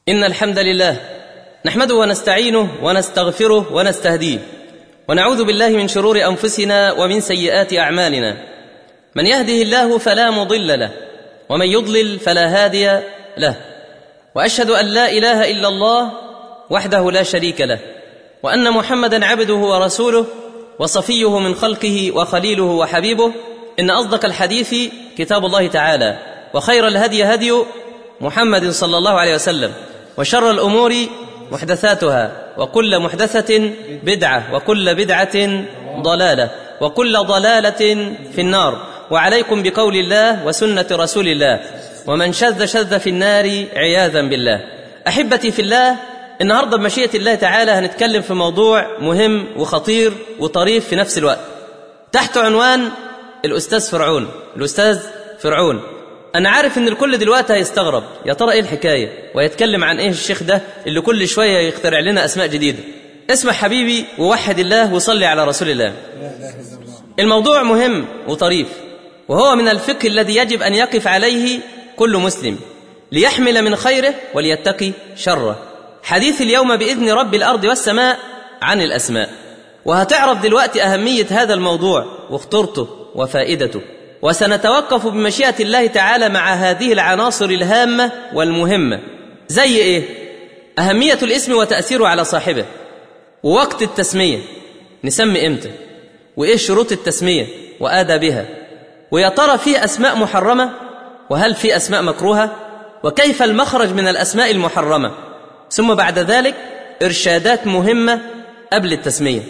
ان الحمد لله نحمده ونستعينه ونستغفره ونستهديه ونعوذ بالله من شرور انفسنا ومن سيئات اعمالنا من يهده الله فلا مضل له ومن يضلل فلا هادي له واشهد ان لا اله الا الله وحده لا شريك له وان محمدا عبده ورسوله وصفيه من خلقه وخليله وحبيبه ان اصدق الحديث كتاب الله تعالى وخير الهدي هدي محمد صلى الله عليه وسلم وشر الامور محدثاتها وكل محدثه بدعه وكل بدعه ضلاله وكل ضلاله في النار وعليكم بقول الله وسنه رسول الله ومن شذ شذ في النار عياذا بالله احبتي في الله النهارده بمشيئه الله تعالى هنتكلم في موضوع مهم وخطير وطريف في نفس الوقت تحت عنوان الاستاذ فرعون الاستاذ فرعون انا عارف ان الكل دلوقتي هيستغرب يا ترى ايه الحكايه ويتكلم عن ايه الشيخ ده اللي كل شويه يخترع لنا اسماء جديده اسمع حبيبي ووحد الله وصلي على رسول الله الموضوع مهم وطريف وهو من الفقه الذي يجب ان يقف عليه كل مسلم ليحمل من خيره وليتقي شره حديث اليوم باذن رب الارض والسماء عن الاسماء وهتعرف دلوقتي اهميه هذا الموضوع وخطورته وفائدته وسنتوقف بمشيئه الله تعالى مع هذه العناصر الهامه والمهمه زي ايه اهميه الاسم وتاثيره على صاحبه ووقت التسميه نسمي امتى وايه شروط التسميه وادابها ويا ترى في اسماء محرمه وهل في اسماء مكروهه وكيف المخرج من الاسماء المحرمه ثم بعد ذلك ارشادات مهمه قبل التسميه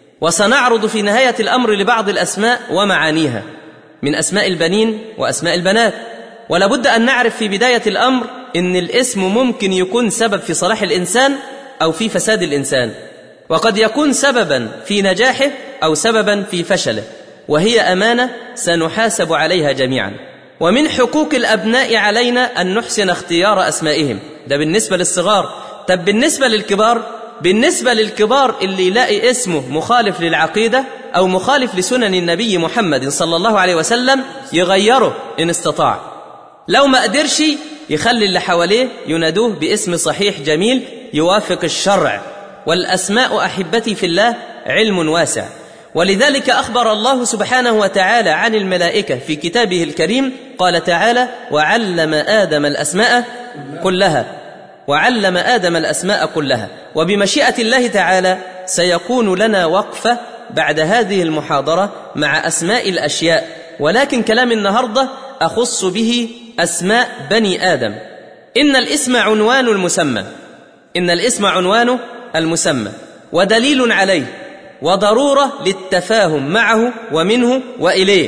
وسنعرض في نهايه الامر لبعض الاسماء ومعانيها من اسماء البنين واسماء البنات ولابد ان نعرف في بدايه الامر ان الاسم ممكن يكون سبب في صلاح الانسان او في فساد الانسان وقد يكون سببا في نجاحه او سببا في فشله وهي امانه سنحاسب عليها جميعا ومن حقوق الابناء علينا ان نحسن اختيار اسمائهم ده بالنسبه للصغار طب بالنسبه للكبار بالنسبه للكبار اللي يلاقي اسمه مخالف للعقيده او مخالف لسنن النبي محمد صلى الله عليه وسلم يغيره ان استطاع لو ما قدرش يخلي اللي حواليه ينادوه باسم صحيح جميل يوافق الشرع والاسماء احبتي في الله علم واسع ولذلك اخبر الله سبحانه وتعالى عن الملائكه في كتابه الكريم قال تعالى وعلم ادم الاسماء كلها وعلم ادم الاسماء كلها وبمشيئه الله تعالى سيكون لنا وقفه بعد هذه المحاضره مع اسماء الاشياء ولكن كلام النهارده اخص به اسماء بني ادم ان الاسم عنوان المسمى ان الاسم عنوان المسمى ودليل عليه وضروره للتفاهم معه ومنه واليه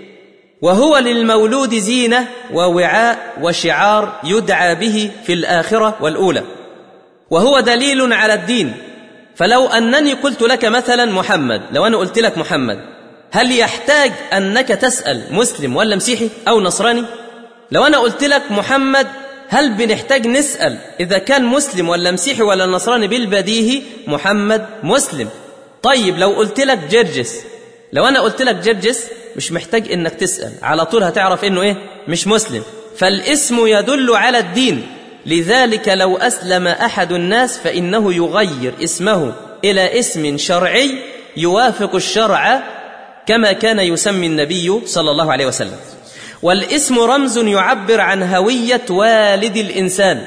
وهو للمولود زينه ووعاء وشعار يدعى به في الاخره والاولى وهو دليل على الدين فلو انني قلت لك مثلا محمد لو انا قلت لك محمد هل يحتاج انك تسال مسلم ولا مسيحي او نصراني لو انا قلت لك محمد هل بنحتاج نسال اذا كان مسلم ولا مسيحي ولا نصراني بالبديهي محمد مسلم طيب لو قلت لك جرجس لو انا قلت لك جرجس مش محتاج انك تسال على طول هتعرف انه ايه مش مسلم فالاسم يدل على الدين لذلك لو اسلم احد الناس فانه يغير اسمه الى اسم شرعي يوافق الشرع كما كان يسمي النبي صلى الله عليه وسلم والاسم رمز يعبر عن هويه والد الانسان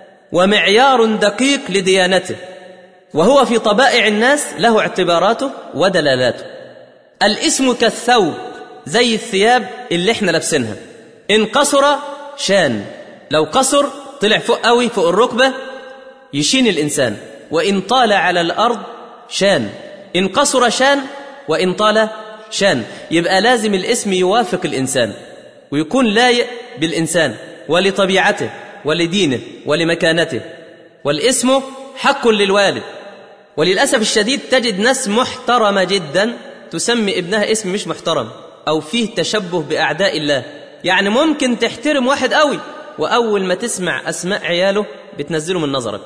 ومعيار دقيق لديانته وهو في طبائع الناس له اعتباراته ودلالاته الاسم كالثوب زي الثياب اللي احنا لابسينها ان قصر شان لو قصر طلع فوق قوي فوق الركبه يشين الانسان وان طال على الارض شان ان قصر شان وان طال شان يبقى لازم الاسم يوافق الانسان ويكون لايق بالانسان ولطبيعته ولدينه ولمكانته والاسم حق للوالد وللاسف الشديد تجد ناس محترمه جدا تسمي ابنها اسم مش محترم او فيه تشبه باعداء الله يعني ممكن تحترم واحد قوي واول ما تسمع اسماء عياله بتنزله من نظرك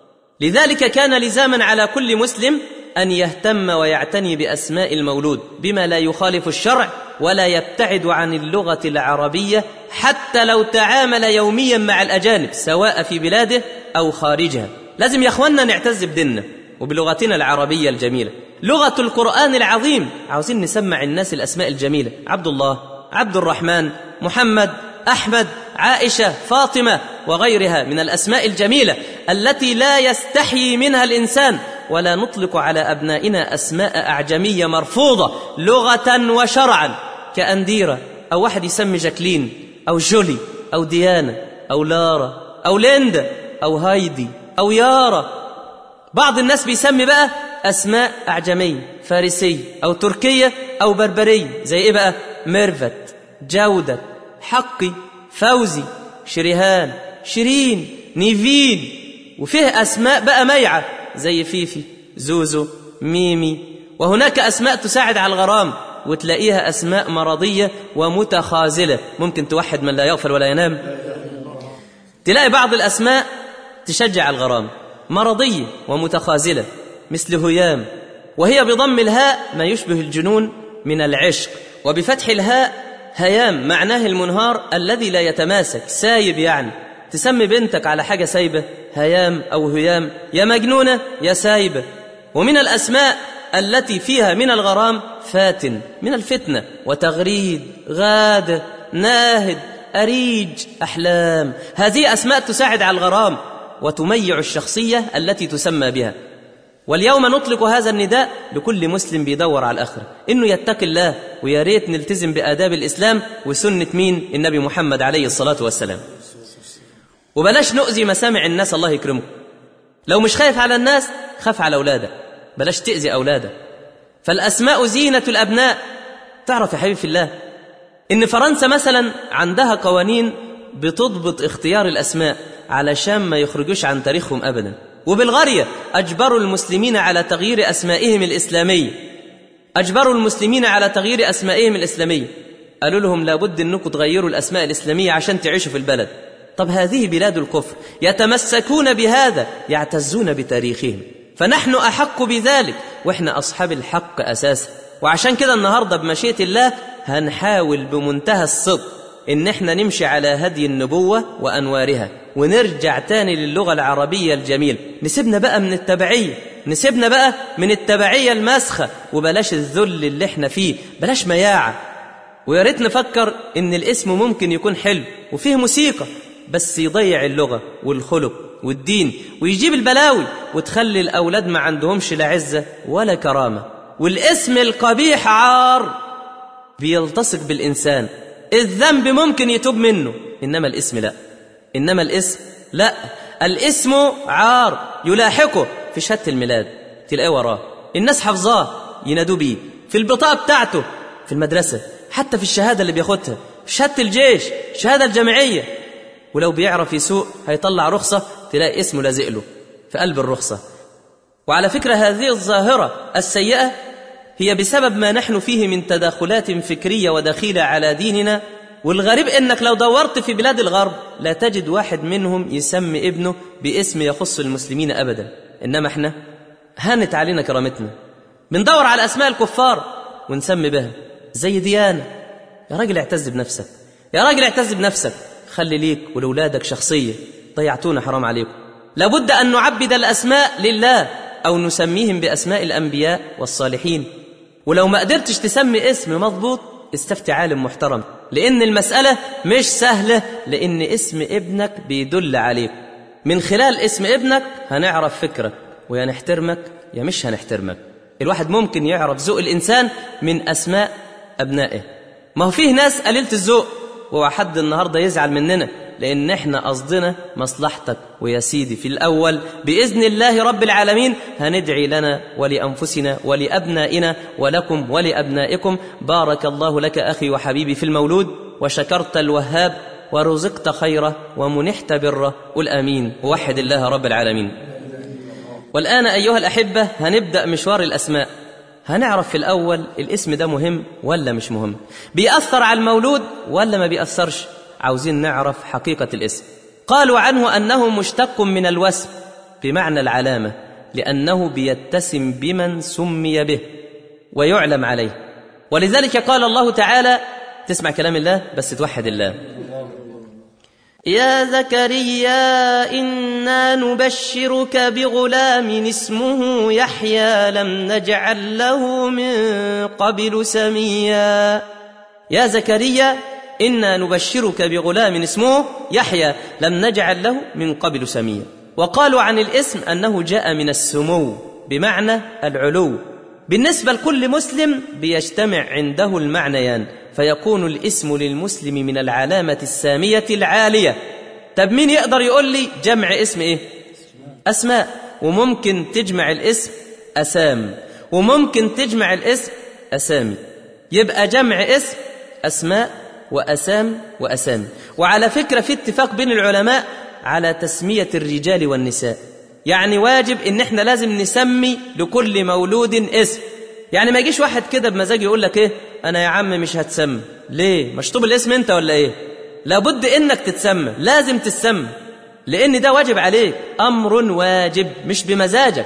لذلك كان لزاما على كل مسلم ان يهتم ويعتني باسماء المولود بما لا يخالف الشرع ولا يبتعد عن اللغه العربيه حتى لو تعامل يوميا مع الاجانب سواء في بلاده أو خارجها لازم يا أخوانا نعتز بديننا وبلغتنا العربية الجميلة لغة القرآن العظيم عاوزين نسمع الناس الأسماء الجميلة عبد الله عبد الرحمن محمد أحمد عائشة فاطمة وغيرها من الأسماء الجميلة التي لا يستحيي منها الإنسان ولا نطلق على أبنائنا أسماء أعجمية مرفوضة لغة وشرعا كأنديرة أو واحد يسمي جاكلين أو جولي أو ديانا أو لارا أو ليندا أو هايدي أو يارا بعض الناس بيسمي بقى أسماء أعجمية فارسية أو تركية أو بربرية زي إيه بقى ميرفت جودة حقي فوزي شريهان شيرين نيفين وفيه أسماء بقى ميعة زي فيفي زوزو ميمي وهناك أسماء تساعد على الغرام وتلاقيها أسماء مرضية ومتخاذلة ممكن توحد من لا يغفل ولا ينام تلاقي بعض الأسماء تشجع الغرام مرضية ومتخاذلة مثل هيام وهي بضم الهاء ما يشبه الجنون من العشق وبفتح الهاء هيام معناه المنهار الذي لا يتماسك سايب يعني تسمي بنتك على حاجة سايبة هيام أو هيام يا مجنونة يا سايبة ومن الأسماء التي فيها من الغرام فاتن من الفتنة وتغريد غادة ناهد أريج أحلام هذه أسماء تساعد على الغرام وتميع الشخصية التي تسمى بها واليوم نطلق هذا النداء لكل مسلم بيدور على الآخرة إنه يتقي الله ويا ريت نلتزم بآداب الإسلام وسنة مين النبي محمد عليه الصلاة والسلام وبلاش نؤذي مسامع الناس الله يكرمكم لو مش خايف على الناس خاف على أولادك بلاش تأذي أولادك فالأسماء زينة الأبناء تعرف يا حبيبي في الله إن فرنسا مثلا عندها قوانين بتضبط اختيار الأسماء علشان ما يخرجوش عن تاريخهم أبدا وبلغاريا أجبروا المسلمين على تغيير أسمائهم الإسلامية أجبروا المسلمين على تغيير أسمائهم الإسلامية قالوا لهم لابد أنكم تغيروا الأسماء الإسلامية عشان تعيشوا في البلد طب هذه بلاد الكفر يتمسكون بهذا يعتزون بتاريخهم فنحن أحق بذلك وإحنا أصحاب الحق أساسا وعشان كده النهاردة بمشيئة الله هنحاول بمنتهى الصدق إن إحنا نمشي على هدي النبوة وأنوارها ونرجع تاني للغة العربية الجميلة نسيبنا بقى من التبعية نسيبنا بقى من التبعية الماسخة وبلاش الذل اللي احنا فيه بلاش مياعة ويا ريت نفكر إن الاسم ممكن يكون حلو وفيه موسيقى بس يضيع اللغة والخلق والدين ويجيب البلاوي وتخلي الأولاد ما عندهمش لا عزة ولا كرامة والاسم القبيح عار بيلتصق بالإنسان الذنب ممكن يتوب منه إنما الاسم لا إنما الاسم لا الاسم عار يلاحقه في شهادة الميلاد تلاقيه وراه الناس حافظاه ينادوا بيه في البطاقة بتاعته في المدرسة حتى في الشهادة اللي بياخدها في شهادة الجيش الشهادة الجامعية ولو بيعرف يسوق هيطلع رخصة تلاقي اسمه لازق له في قلب الرخصة وعلى فكرة هذه الظاهرة السيئة هي بسبب ما نحن فيه من تداخلات فكرية ودخيلة على ديننا والغريب انك لو دورت في بلاد الغرب لا تجد واحد منهم يسمي ابنه باسم يخص المسلمين ابدا انما احنا هانت علينا كرامتنا بندور على اسماء الكفار ونسمي بها زي ديانه يا راجل اعتز بنفسك يا راجل اعتز بنفسك خلي ليك ولولادك شخصيه ضيعتونا حرام عليكم لابد ان نعبد الاسماء لله او نسميهم باسماء الانبياء والصالحين ولو ما قدرتش تسمي اسم مضبوط استفتي عالم محترم لأن المسألة مش سهلة لأن اسم ابنك بيدل عليك من خلال اسم ابنك هنعرف فكرك ويا نحترمك يا مش هنحترمك الواحد ممكن يعرف ذوق الإنسان من أسماء أبنائه ما هو فيه ناس قليلة الذوق وهو حد النهاردة يزعل مننا لأن احنا قصدنا مصلحتك ويا سيدي في الأول بإذن الله رب العالمين هندعي لنا ولأنفسنا ولأبنائنا ولكم ولأبنائكم بارك الله لك أخي وحبيبي في المولود وشكرت الوهاب ورزقت خيره ومنحت بره قل آمين ووحد الله رب العالمين والآن أيها الأحبة هنبدأ مشوار الأسماء هنعرف في الأول الاسم ده مهم ولا مش مهم بيأثر على المولود ولا ما بيأثرش عاوزين نعرف حقيقة الاسم قالوا عنه أنه مشتق من الوسم بمعنى العلامة لأنه بيتسم بمن سمي به ويعلم عليه ولذلك قال الله تعالى تسمع كلام الله بس توحد الله يا زكريا انا نبشرك بغلام اسمه يحيى لم نجعل له من قبل سميا يا زكريا انا نبشرك بغلام اسمه يحيى لم نجعل له من قبل سميا وقالوا عن الاسم انه جاء من السمو بمعنى العلو بالنسبه لكل مسلم بيجتمع عنده المعنيان فيكون الاسم للمسلم من العلامه الساميه العاليه طب مين يقدر يقول لي جمع اسم ايه اسماء وممكن تجمع الاسم اسام وممكن تجمع الاسم اسامي يبقى جمع اسم اسماء واسام واسامي وعلى فكره في اتفاق بين العلماء على تسميه الرجال والنساء يعني واجب ان احنا لازم نسمي لكل مولود اسم يعني ما يجيش واحد كده بمزاج يقول لك ايه انا يا عم مش هتسمى ليه مشطوب الاسم انت ولا ايه لابد انك تتسمى لازم تتسمى لان ده واجب عليك امر واجب مش بمزاجك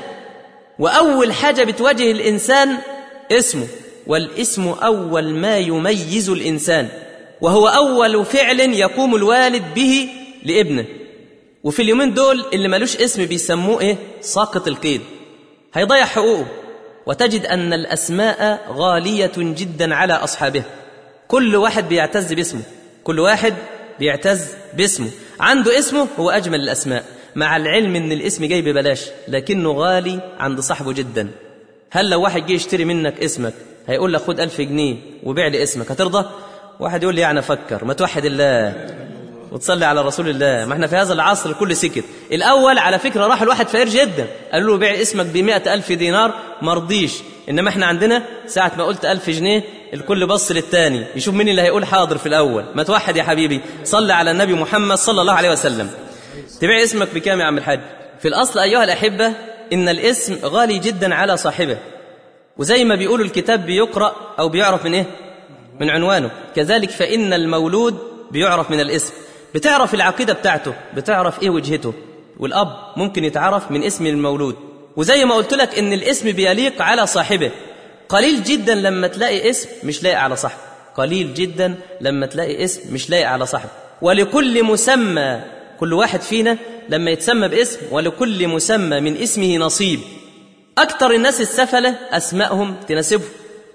واول حاجه بتواجه الانسان اسمه والاسم اول ما يميز الانسان وهو اول فعل يقوم الوالد به لابنه وفي اليومين دول اللي ملوش اسم بيسموه ايه ساقط القيد هيضيع حقوقه وتجد ان الاسماء غاليه جدا على اصحابها كل واحد بيعتز باسمه كل واحد بيعتز باسمه عنده اسمه هو اجمل الاسماء مع العلم ان الاسم جاي ببلاش لكنه غالي عند صاحبه جدا هل لو واحد جه يشتري منك اسمك هيقول لك خد ألف جنيه وبيع لي اسمك هترضى واحد يقول لي يعني افكر ما توحد الله وتصلي على رسول الله ما احنا في هذا العصر الكل سكت الأول على فكرة راح الواحد فقير جدا قالوا له بيع اسمك بمئة ألف دينار مرضيش إنما احنا عندنا ساعة ما قلت ألف جنيه الكل بص للتاني يشوف مين اللي هيقول حاضر في الأول ما توحد يا حبيبي صلي على النبي محمد صلى الله عليه وسلم تبيع اسمك بكام يا عم الحاج في الأصل أيها الأحبة إن الاسم غالي جدا على صاحبه وزي ما بيقولوا الكتاب بيقرأ أو بيعرف من إيه من عنوانه كذلك فإن المولود بيعرف من الاسم بتعرف العقيدة بتاعته بتعرف إيه وجهته والأب ممكن يتعرف من اسم المولود وزي ما قلت لك إن الاسم بيليق على صاحبه قليل جدا لما تلاقي اسم مش لايق على صاحبه قليل جدا لما تلاقي اسم مش لايق على صاحبه ولكل مسمى كل واحد فينا لما يتسمى باسم ولكل مسمى من اسمه نصيب أكثر الناس السفلة أسماءهم تناسبهم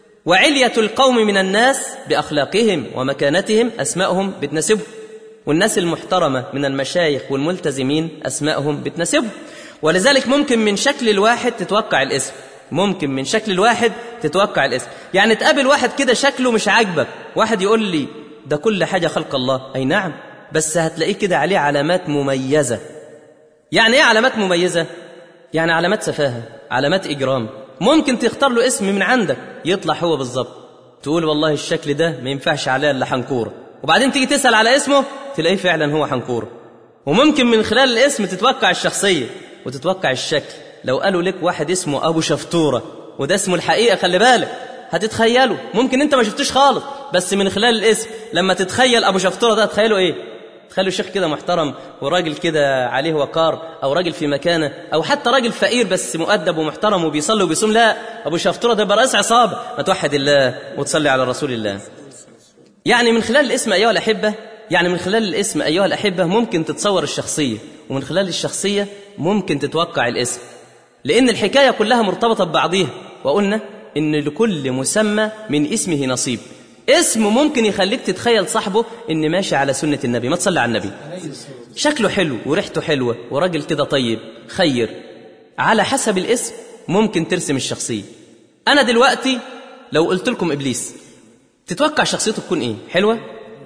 وعلية القوم من الناس بأخلاقهم ومكانتهم أسماءهم بتناسبهم والناس المحترمة من المشايخ والملتزمين أسماءهم بتناسبهم ولذلك ممكن من شكل الواحد تتوقع الاسم ممكن من شكل الواحد تتوقع الاسم يعني تقابل واحد كده شكله مش عاجبك واحد يقول لي ده كل حاجة خلق الله أي نعم بس هتلاقيه كده عليه علامات مميزة يعني ايه علامات مميزة؟ يعني علامات سفاهة علامات إجرام ممكن تختار له اسم من عندك يطلع هو بالظبط تقول والله الشكل ده ما ينفعش عليه الا حنكوره وبعدين تيجي تسال على اسمه تلاقيه فعلا هو حنكوره وممكن من خلال الاسم تتوقع الشخصيه وتتوقع الشكل لو قالوا لك واحد اسمه ابو شفطوره وده اسمه الحقيقه خلي بالك هتتخيله ممكن انت ما شفتوش خالص بس من خلال الاسم لما تتخيل ابو شفطوره ده تخيله ايه تخيلوا شيخ كده محترم وراجل كده عليه وقار او راجل في مكانه او حتى راجل فقير بس مؤدب ومحترم وبيصلي وبيصوم لا ابو شفطوره ده برأس عصابه ما توحد الله وتصلي على رسول الله يعني من خلال الاسم ايها الاحبه يعني من خلال الاسم ايها الاحبه ممكن تتصور الشخصيه ومن خلال الشخصيه ممكن تتوقع الاسم لان الحكايه كلها مرتبطه ببعضيها وقلنا ان لكل مسمى من اسمه نصيب اسم ممكن يخليك تتخيل صاحبه ان ماشي على سنه النبي ما تصلي على النبي شكله حلو وريحته حلوه وراجل كده طيب خير على حسب الاسم ممكن ترسم الشخصيه انا دلوقتي لو قلت لكم ابليس تتوقع شخصيته تكون ايه حلوه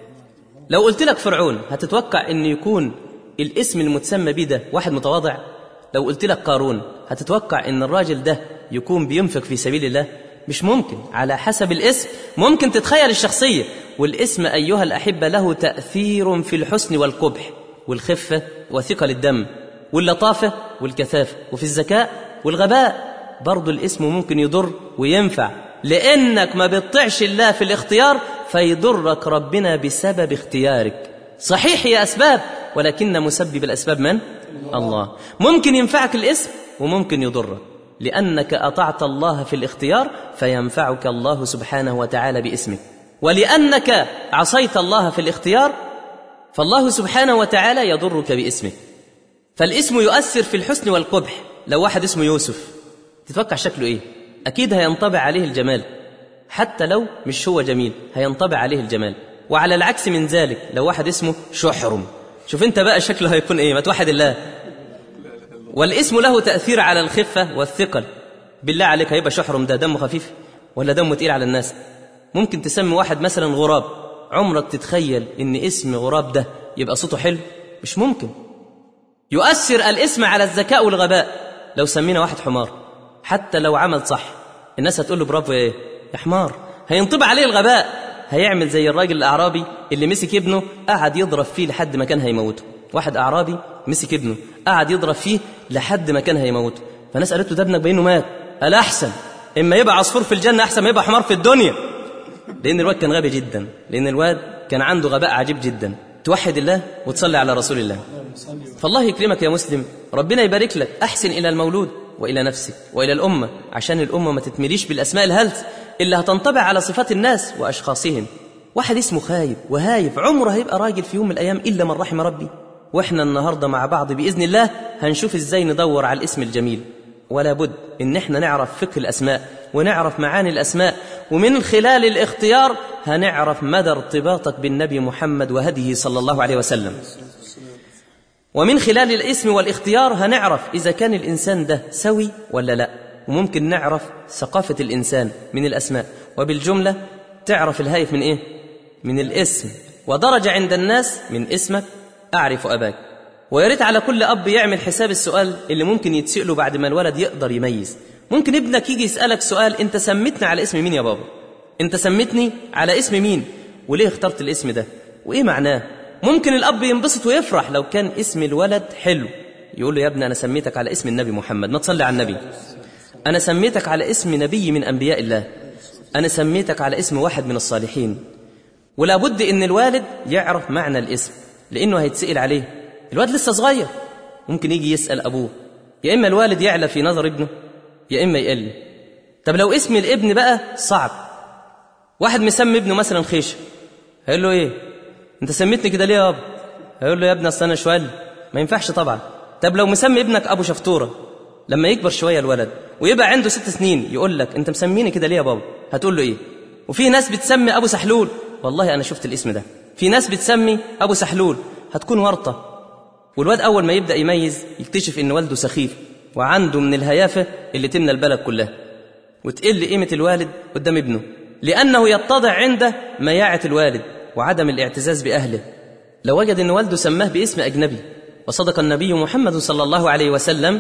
لو قلت لك فرعون هتتوقع ان يكون الاسم المتسمى بيه ده واحد متواضع لو قلت لك قارون هتتوقع ان الراجل ده يكون بينفق في سبيل الله مش ممكن على حسب الاسم ممكن تتخيل الشخصية والاسم أيها الأحبة له تأثير في الحسن والقبح والخفة وثقل الدم واللطافة والكثافة وفي الذكاء والغباء برضو الاسم ممكن يضر وينفع لأنك ما بتطيعش الله في الاختيار فيضرك ربنا بسبب اختيارك صحيح هي أسباب ولكن مسبب الأسباب من؟ الله ممكن ينفعك الاسم وممكن يضرك لانك اطعت الله في الاختيار فينفعك الله سبحانه وتعالى باسمك ولانك عصيت الله في الاختيار فالله سبحانه وتعالى يضرك باسمك فالاسم يؤثر في الحسن والقبح لو واحد اسمه يوسف تتوقع شكله ايه اكيد هينطبع عليه الجمال حتى لو مش هو جميل هينطبع عليه الجمال وعلى العكس من ذلك لو واحد اسمه شحرم شوف انت بقى شكله هيكون ايه ما توحد الله والاسم له تأثير على الخفة والثقل بالله عليك هيبقى شحرم ده دمه خفيف ولا دمه تقيل على الناس ممكن تسمي واحد مثلا غراب عمرك تتخيل ان اسم غراب ده يبقى صوته حلو مش ممكن يؤثر الاسم على الذكاء والغباء لو سمينا واحد حمار حتى لو عمل صح الناس هتقول له برافو ايه يا حمار هينطبع عليه الغباء هيعمل زي الراجل الاعرابي اللي مسك ابنه قعد يضرب فيه لحد ما كان هيموته واحد اعرابي مسك ابنه قعد يضرب فيه لحد ما كان هيموته فناس قالت له ده ابنك بانه مات قال احسن اما يبقى عصفور في الجنه احسن ما يبقى حمار في الدنيا لان الواد كان غبي جدا لان الواد كان عنده غباء عجيب جدا توحد الله وتصلي على رسول الله فالله يكرمك يا مسلم ربنا يبارك لك احسن الى المولود والى نفسك والى الامه عشان الامه ما تتمليش بالاسماء الهلس اللي هتنطبع على صفات الناس واشخاصهم واحد اسمه خايب وهايف عمره هيبقى راجل في يوم من الايام الا من رحم ربي واحنا النهارده مع بعض باذن الله هنشوف ازاي ندور على الاسم الجميل ولا بد ان احنا نعرف فقه الاسماء ونعرف معاني الاسماء ومن خلال الاختيار هنعرف مدى ارتباطك بالنبي محمد وهديه صلى الله عليه وسلم ومن خلال الاسم والاختيار هنعرف اذا كان الانسان ده سوي ولا لا وممكن نعرف ثقافه الانسان من الاسماء وبالجمله تعرف الهايف من ايه من الاسم ودرجه عند الناس من اسمك اعرف اباك ويا ريت على كل اب يعمل حساب السؤال اللي ممكن يتساله بعد ما الولد يقدر يميز ممكن ابنك يجي يسالك سؤال انت سميتني على اسم مين يا بابا انت سميتني على اسم مين وليه اخترت الاسم ده وايه معناه ممكن الاب ينبسط ويفرح لو كان اسم الولد حلو يقول له يا ابني انا سميتك على اسم النبي محمد ما تصلي على النبي انا سميتك على اسم نبي من انبياء الله انا سميتك على اسم واحد من الصالحين ولا بد ان الوالد يعرف معنى الاسم لانه هيتسال عليه الواد لسه صغير ممكن يجي يسال ابوه يا اما الوالد يعلى في نظر ابنه يا اما يقل طب لو اسم الابن بقى صعب واحد مسمي ابنه مثلا خيشه هيقول له ايه انت سميتني كده ليه يا ابا هيقول له يا ابني اصل انا شوال ما ينفعش طبعا طب لو مسمي ابنك ابو شفطوره لما يكبر شويه الولد ويبقى عنده ست سنين يقول لك انت مسميني كده ليه يا بابا هتقول له ايه وفي ناس بتسمي ابو سحلول والله انا شفت الاسم ده في ناس بتسمي ابو سحلول هتكون ورطه والواد اول ما يبدا يميز يكتشف ان والده سخيف وعنده من الهيافه اللي تمنى البلد كلها وتقل قيمه الوالد قدام ابنه لانه يتضع عنده مياعه الوالد وعدم الاعتزاز باهله لو وجد ان والده سماه باسم اجنبي وصدق النبي محمد صلى الله عليه وسلم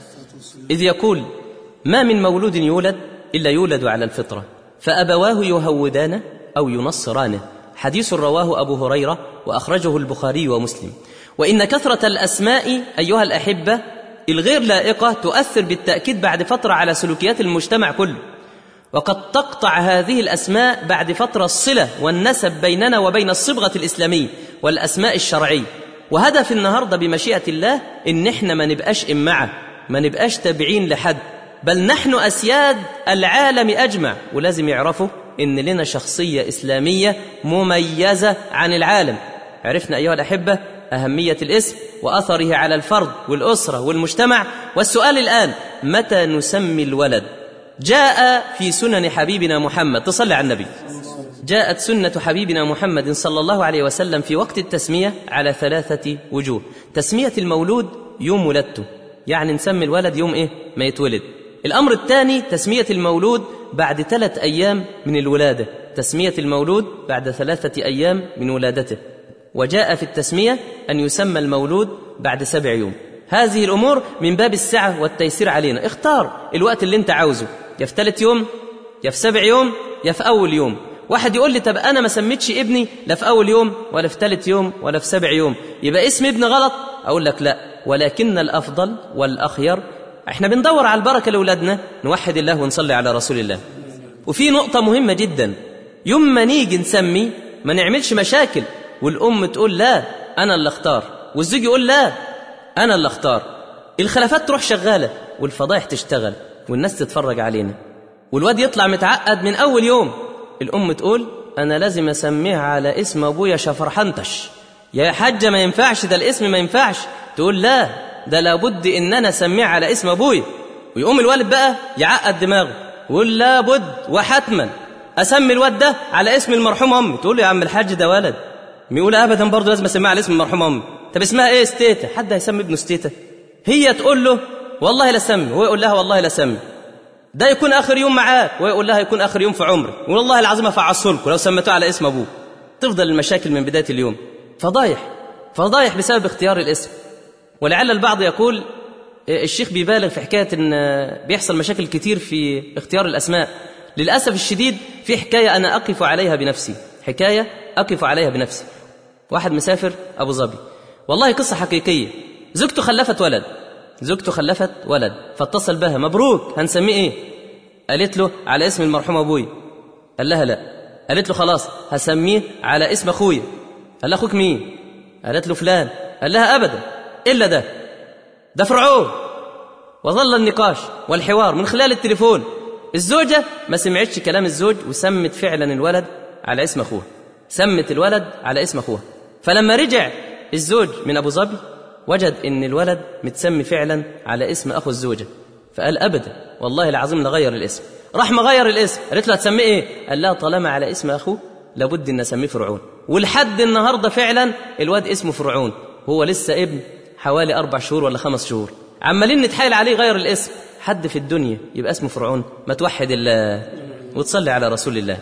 اذ يقول ما من مولود يولد الا يولد على الفطره فابواه يهودانه او ينصرانه حديث رواه ابو هريره واخرجه البخاري ومسلم وان كثره الاسماء ايها الاحبه الغير لائقه تؤثر بالتاكيد بعد فتره على سلوكيات المجتمع كله وقد تقطع هذه الاسماء بعد فتره الصله والنسب بيننا وبين الصبغه الاسلاميه والاسماء الشرعيه وهدف النهارده بمشيئه الله ان احنا ما نبقاش امعه ما نبقاش تابعين لحد بل نحن اسياد العالم اجمع ولازم يعرفوا ان لنا شخصيه اسلاميه مميزه عن العالم عرفنا ايها الاحبه اهميه الاسم واثره على الفرد والاسره والمجتمع والسؤال الان متى نسمي الولد جاء في سنن حبيبنا محمد تصلي على النبي جاءت سنه حبيبنا محمد صلى الله عليه وسلم في وقت التسميه على ثلاثه وجوه تسميه المولود يوم ولادته يعني نسمي الولد يوم ايه ما يتولد الامر الثاني تسميه المولود بعد ثلاث ايام من الولاده تسميه المولود بعد ثلاثه ايام من ولادته وجاء في التسميه ان يسمى المولود بعد سبع يوم هذه الامور من باب السعه والتيسير علينا اختار الوقت اللي انت عاوزه يا في ثلاث يوم يا في سبع يوم يا في اول يوم واحد يقول لي طب انا ما سميتش ابني لا في اول يوم ولا في ثالث يوم ولا في سبع يوم يبقى اسم ابن غلط اقول لك لا ولكن الافضل والاخير احنا بندور على البركه لاولادنا نوحد الله ونصلي على رسول الله وفي نقطه مهمه جدا يوم ما نيجي نسمي ما نعملش مشاكل والام تقول لا انا اللي اختار والزوج يقول لا انا اللي اختار الخلافات تروح شغاله والفضايح تشتغل والناس تتفرج علينا والواد يطلع متعقد من اول يوم الام تقول انا لازم اسميها على اسم ابويا شفرحنتش يا حاجة ما ينفعش ده الاسم ما ينفعش تقول لا ده لابد ان انا اسميه على اسم ابويا ويقوم الوالد بقى يعقد دماغه ويقول لابد وحتما اسمي الواد ده على اسم المرحوم امي تقول له يا عم الحاج ده ولد يقول ابدا برضه لازم اسميه على اسم المرحوم امي طب اسمها ايه ستيتا حد هيسمي ابنه ستيتا هي تقول له والله لا سمي هو يقول لها والله لا سمي ده يكون اخر يوم معاك ويقول لها يكون اخر يوم في عمري والله العظيم افعصلكم لو سميتوه على اسم ابوه تفضل المشاكل من بدايه اليوم فضايح فضايح بسبب اختيار الاسم ولعل البعض يقول الشيخ بيبالغ في حكايه ان بيحصل مشاكل كتير في اختيار الاسماء للاسف الشديد في حكايه انا اقف عليها بنفسي حكايه اقف عليها بنفسي واحد مسافر ابو ظبي والله قصه حقيقيه زوجته خلفت ولد زوجته خلفت ولد فاتصل بها مبروك هنسميه ايه قالت له على اسم المرحوم ابوي قال لها لا قالت له خلاص هسميه على اسم اخويا قال لها اخوك مين قالت له فلان قال لها ابدا الا ده ده فرعون وظل النقاش والحوار من خلال التليفون الزوجة ما سمعتش كلام الزوج وسمت فعلا الولد على اسم أخوها سمت الولد على اسم أخوها فلما رجع الزوج من أبو ظبي وجد إن الولد متسمي فعلا على اسم أخو الزوجة فقال أبدا والله العظيم لغير الاسم راح مغير الاسم قالت له هتسميه إيه قال لها طالما على اسم أخوه لابد إن أسميه فرعون ولحد النهاردة فعلا الواد اسمه فرعون هو لسه ابن حوالي أربع شهور ولا خمس شهور عمالين نتحايل عليه غير الاسم حد في الدنيا يبقى اسمه فرعون ما توحد الله وتصلي على رسول الله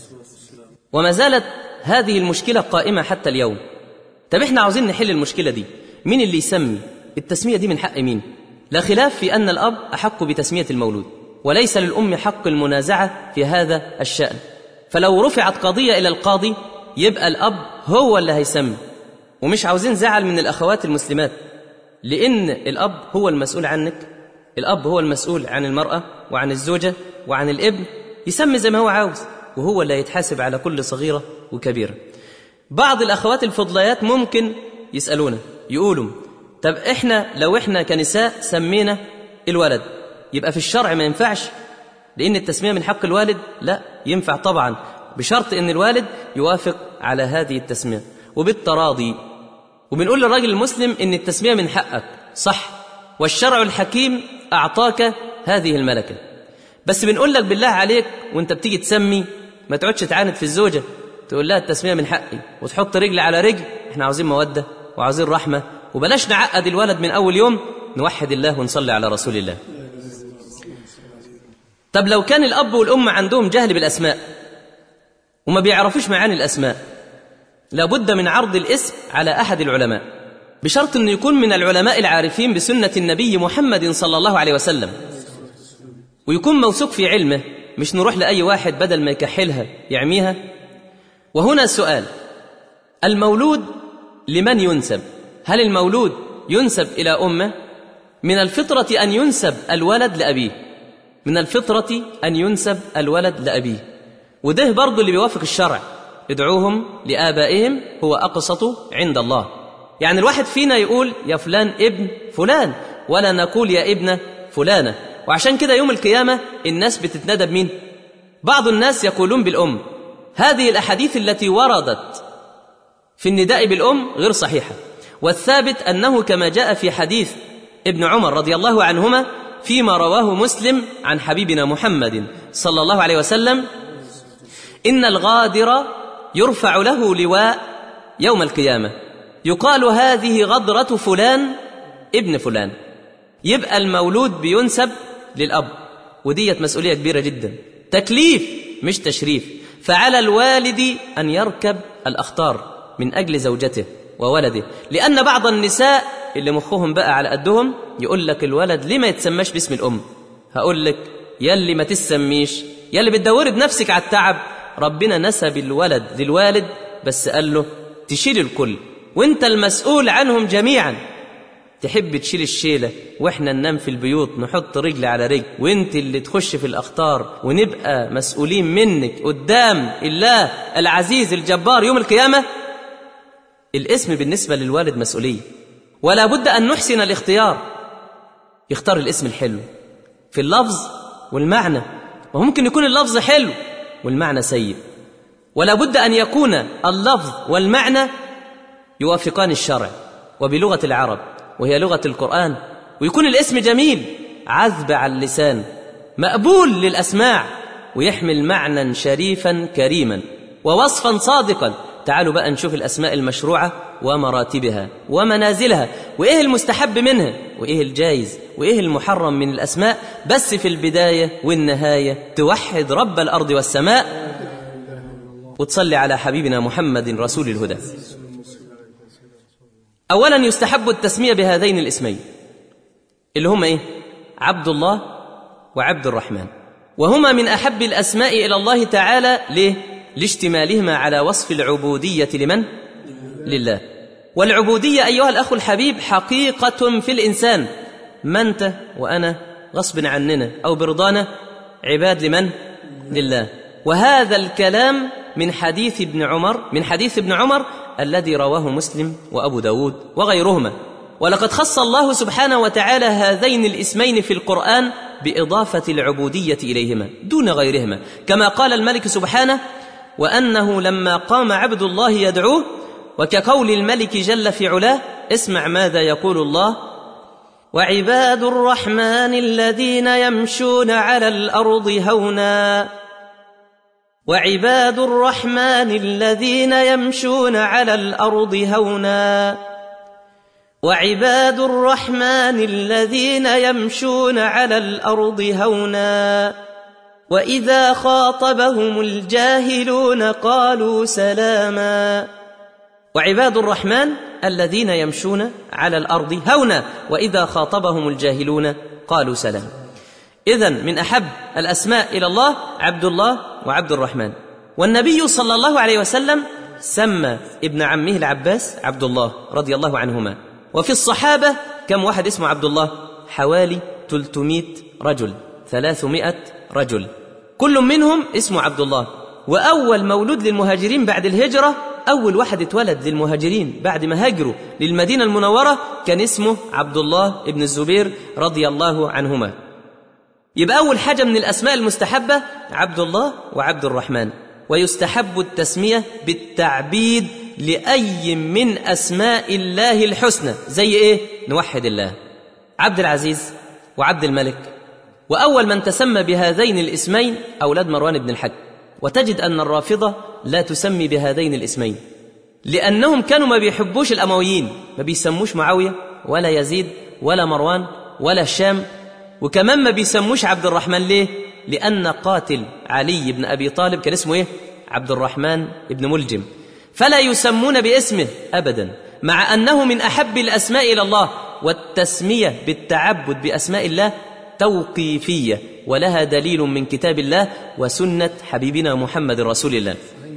وما زالت هذه المشكلة قائمة حتى اليوم طب احنا عاوزين نحل المشكلة دي مين اللي يسمي التسمية دي من حق مين لا خلاف في أن الأب أحق بتسمية المولود وليس للأم حق المنازعة في هذا الشأن فلو رفعت قضية إلى القاضي يبقى الأب هو اللي هيسمي ومش عاوزين زعل من الأخوات المسلمات لأن الأب هو المسؤول عنك الأب هو المسؤول عن المرأة وعن الزوجة وعن الابن يسمي زي ما هو عاوز وهو اللي يتحاسب على كل صغيرة وكبيرة بعض الأخوات الفضليات ممكن يسألونا يقولوا طب إحنا لو إحنا كنساء سمينا الولد يبقى في الشرع ما ينفعش لأن التسمية من حق الوالد لا ينفع طبعا بشرط أن الوالد يوافق على هذه التسمية وبالتراضي وبنقول للراجل المسلم ان التسميه من حقك صح والشرع الحكيم اعطاك هذه الملكه بس بنقول لك بالله عليك وانت بتيجي تسمي ما تقعدش تعاند في الزوجه تقول لها التسميه من حقي وتحط رجل على رجل احنا عاوزين موده وعاوزين رحمه وبلاش نعقد الولد من اول يوم نوحد الله ونصلي على رسول الله طب لو كان الاب والام عندهم جهل بالاسماء وما بيعرفوش معاني الاسماء لابد من عرض الاسم على احد العلماء بشرط انه يكون من العلماء العارفين بسنه النبي محمد صلى الله عليه وسلم ويكون موثوق في علمه مش نروح لاي واحد بدل ما يكحلها يعميها وهنا سؤال المولود لمن ينسب هل المولود ينسب الى امه من الفطره ان ينسب الولد لابيه من الفطره ان ينسب الولد لابيه وده برضه اللي بيوافق الشرع ادعوهم لآبائهم هو أقسط عند الله يعني الواحد فينا يقول يا فلان ابن فلان ولا نقول يا ابن فلانة وعشان كده يوم القيامة الناس بتتندى بمين بعض الناس يقولون بالأم هذه الأحاديث التي وردت في النداء بالأم غير صحيحة والثابت أنه كما جاء في حديث ابن عمر رضي الله عنهما فيما رواه مسلم عن حبيبنا محمد صلى الله عليه وسلم إن الغادر يرفع له لواء يوم القيامه يقال هذه غدره فلان ابن فلان يبقى المولود بينسب للاب وديت مسؤوليه كبيره جدا تكليف مش تشريف فعلى الوالد ان يركب الاخطار من اجل زوجته وولده لان بعض النساء اللي مخهم بقى على قدهم يقول لك الولد ليه ما يتسماش باسم الام هقول لك يلي ما تسميش يلي بتدوري بنفسك على التعب ربنا نسب الولد للوالد بس قال له تشيل الكل وانت المسؤول عنهم جميعا تحب تشيل الشيله واحنا ننام في البيوت نحط رجل على رجل وانت اللي تخش في الاخطار ونبقى مسؤولين منك قدام الله العزيز الجبار يوم القيامه الاسم بالنسبه للوالد مسؤوليه ولا بد ان نحسن الاختيار يختار الاسم الحلو في اللفظ والمعنى وممكن يكون اللفظ حلو والمعنى سيء ولا بد ان يكون اللفظ والمعنى يوافقان الشرع وبلغة العرب وهي لغة القرآن ويكون الاسم جميل عذب على اللسان مقبول للأسماع ويحمل معنى شريفا كريما ووصفا صادقا تعالوا بقى نشوف الأسماء المشروعة ومراتبها ومنازلها وإيه المستحب منها وإيه الجايز وإيه المحرم من الأسماء بس في البداية والنهاية توحد رب الأرض والسماء وتصلي على حبيبنا محمد رسول الهدى أولا يستحب التسمية بهذين الاسمين اللي هما إيه؟ عبد الله وعبد الرحمن وهما من أحب الأسماء إلى الله تعالى ليه؟ لاشتمالهما على وصف العبودية لمن؟ لله والعبودية أيها الأخ الحبيب حقيقة في الإنسان ما أنت وأنا غصب عننا أو برضانا عباد لمن؟ لله وهذا الكلام من حديث ابن عمر من حديث ابن عمر الذي رواه مسلم وأبو داود وغيرهما ولقد خص الله سبحانه وتعالى هذين الاسمين في القرآن بإضافة العبودية إليهما دون غيرهما كما قال الملك سبحانه وأنه لما قام عبد الله يدعوه وكقول الملك جل في علاه اسمع ماذا يقول الله وعباد الرحمن الذين يمشون على الأرض هونا وعباد الرحمن الذين يمشون على الأرض هونا وعباد الرحمن الذين يمشون على الأرض هونا وإذا خاطبهم الجاهلون قالوا سلاما وعباد الرحمن الذين يمشون على الأرض هونا وإذا خاطبهم الجاهلون قالوا سلام إذا من أحب الأسماء إلى الله عبد الله وعبد الرحمن والنبي صلى الله عليه وسلم سمى ابن عمه العباس عبد الله رضي الله عنهما وفي الصحابة كم واحد اسمه عبد الله حوالي 300 رجل 300 رجل كل منهم اسمه عبد الله وأول مولود للمهاجرين بعد الهجرة أول واحد اتولد للمهاجرين بعد ما هاجروا للمدينة المنورة كان اسمه عبد الله بن الزبير رضي الله عنهما يبقى أول حاجة من الأسماء المستحبة عبد الله وعبد الرحمن ويستحب التسمية بالتعبيد لأي من أسماء الله الحسنى زي إيه؟ نوحد الله عبد العزيز وعبد الملك وأول من تسمى بهذين الاسمين أولاد مروان بن الحج وتجد أن الرافضة لا تسمي بهذين الاسمين لأنهم كانوا ما بيحبوش الأمويين ما بيسموش معاوية ولا يزيد ولا مروان ولا الشام وكمان ما بيسموش عبد الرحمن ليه لأن قاتل علي بن أبي طالب كان اسمه إيه عبد الرحمن بن ملجم فلا يسمون باسمه أبدا مع أنه من أحب الأسماء إلى الله والتسمية بالتعبد بأسماء الله توقيفية ولها دليل من كتاب الله وسنة حبيبنا محمد رسول الله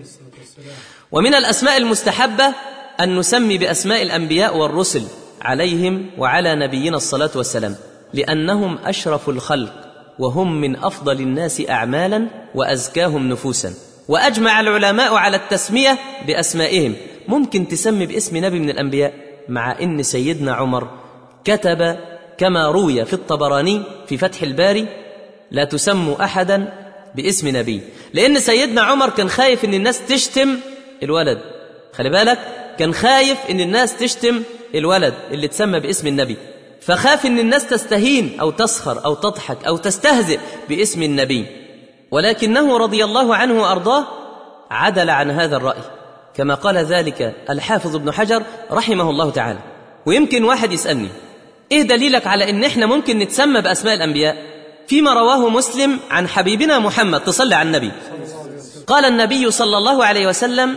ومن الأسماء المستحبة أن نسمي بأسماء الأنبياء والرسل عليهم وعلى نبينا الصلاة والسلام لأنهم أشرف الخلق وهم من أفضل الناس أعمالا وأزكاهم نفوسا وأجمع العلماء على التسمية بأسمائهم ممكن تسمي باسم نبي من الأنبياء مع إن سيدنا عمر كتب كما روي في الطبراني في فتح الباري لا تسموا أحدا باسم نبي لأن سيدنا عمر كان خايف إن الناس تشتم الولد خلي بالك كان خايف إن الناس تشتم الولد اللي تسمى باسم النبي فخاف ان الناس تستهين او تسخر او تضحك او تستهزئ باسم النبي ولكنه رضي الله عنه وارضاه عدل عن هذا الراي كما قال ذلك الحافظ ابن حجر رحمه الله تعالى ويمكن واحد يسالني ايه دليلك على ان احنا ممكن نتسمى باسماء الانبياء فيما رواه مسلم عن حبيبنا محمد تصلي على النبي قال النبي صلى الله عليه وسلم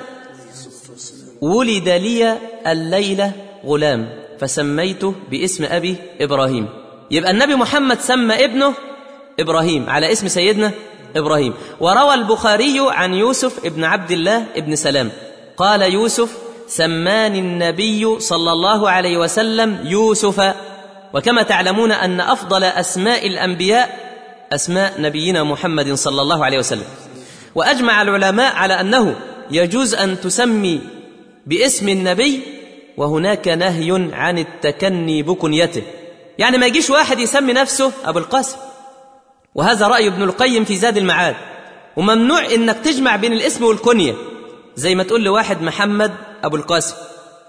ولد لي الليله غلام فسميته باسم ابي ابراهيم يبقى النبي محمد سمى ابنه ابراهيم على اسم سيدنا ابراهيم وروى البخاري عن يوسف ابن عبد الله ابن سلام قال يوسف سماني النبي صلى الله عليه وسلم يوسف وكما تعلمون ان افضل اسماء الانبياء اسماء نبينا محمد صلى الله عليه وسلم واجمع العلماء على انه يجوز ان تسمي باسم النبي وهناك نهي عن التكني بكنيته يعني ما يجيش واحد يسمي نفسه ابو القاسم وهذا راي ابن القيم في زاد المعاد وممنوع انك تجمع بين الاسم والكنيه زي ما تقول لواحد محمد ابو القاسم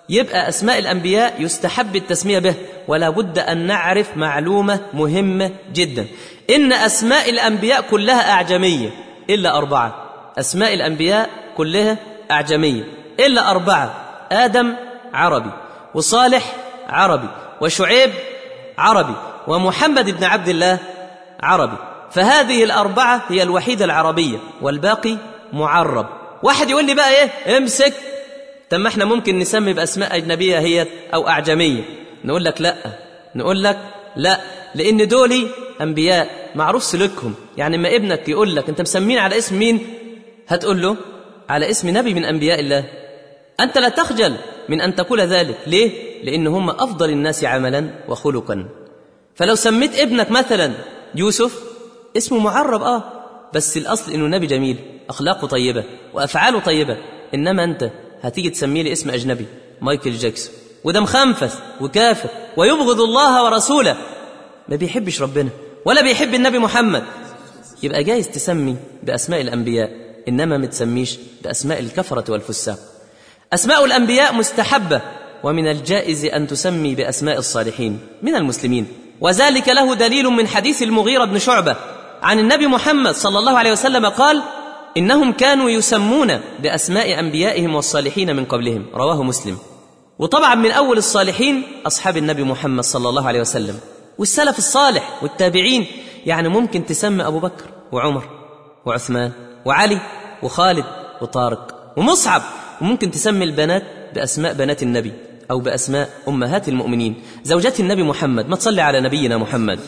يبقى أسماء الأنبياء يستحب التسمية به ولا بد أن نعرف معلومة مهمة جدا إن أسماء الأنبياء كلها أعجمية إلا أربعة أسماء الأنبياء كلها أعجمية إلا أربعة آدم عربي وصالح عربي وشعيب عربي ومحمد بن عبد الله عربي فهذه الأربعة هي الوحيدة العربية والباقي معرب واحد يقول لي بقى إيه امسك طب ما احنا ممكن نسمي بأسماء أجنبية هي أو أعجمية نقول لك لا نقول لك لا لأن دولي أنبياء معروف سلوكهم يعني ما ابنك يقول لك أنت مسمين على اسم مين هتقول له على اسم نبي من أنبياء الله أنت لا تخجل من أن تقول ذلك ليه؟ لأن هم أفضل الناس عملا وخلقا فلو سميت ابنك مثلا يوسف اسمه معرب آه بس الأصل إنه نبي جميل أخلاقه طيبة وأفعاله طيبة إنما أنت هتيجي تسميه لي اسم أجنبي مايكل جاكسون وده مخنفس وكافر ويبغض الله ورسوله ما بيحبش ربنا ولا بيحب النبي محمد يبقى جايز تسمي بأسماء الأنبياء إنما ما تسميش بأسماء الكفرة والفساق أسماء الأنبياء مستحبة ومن الجائز أن تسمي بأسماء الصالحين من المسلمين وذلك له دليل من حديث المغيرة بن شعبة عن النبي محمد صلى الله عليه وسلم قال إنهم كانوا يسمون بأسماء أنبيائهم والصالحين من قبلهم رواه مسلم وطبعا من أول الصالحين أصحاب النبي محمد صلى الله عليه وسلم والسلف الصالح والتابعين يعني ممكن تسمى أبو بكر وعمر وعثمان وعلي وخالد وطارق ومصعب وممكن تسمي البنات بأسماء بنات النبي أو بأسماء أمهات المؤمنين زوجات النبي محمد ما تصلي على نبينا محمد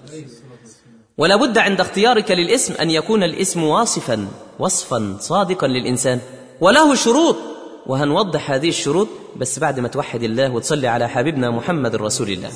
ولا بد عند اختيارك للاسم أن يكون الاسم واصفا وصفا صادقا للإنسان وله شروط وهنوضح هذه الشروط بس بعد ما توحد الله وتصلي على حبيبنا محمد رسول الله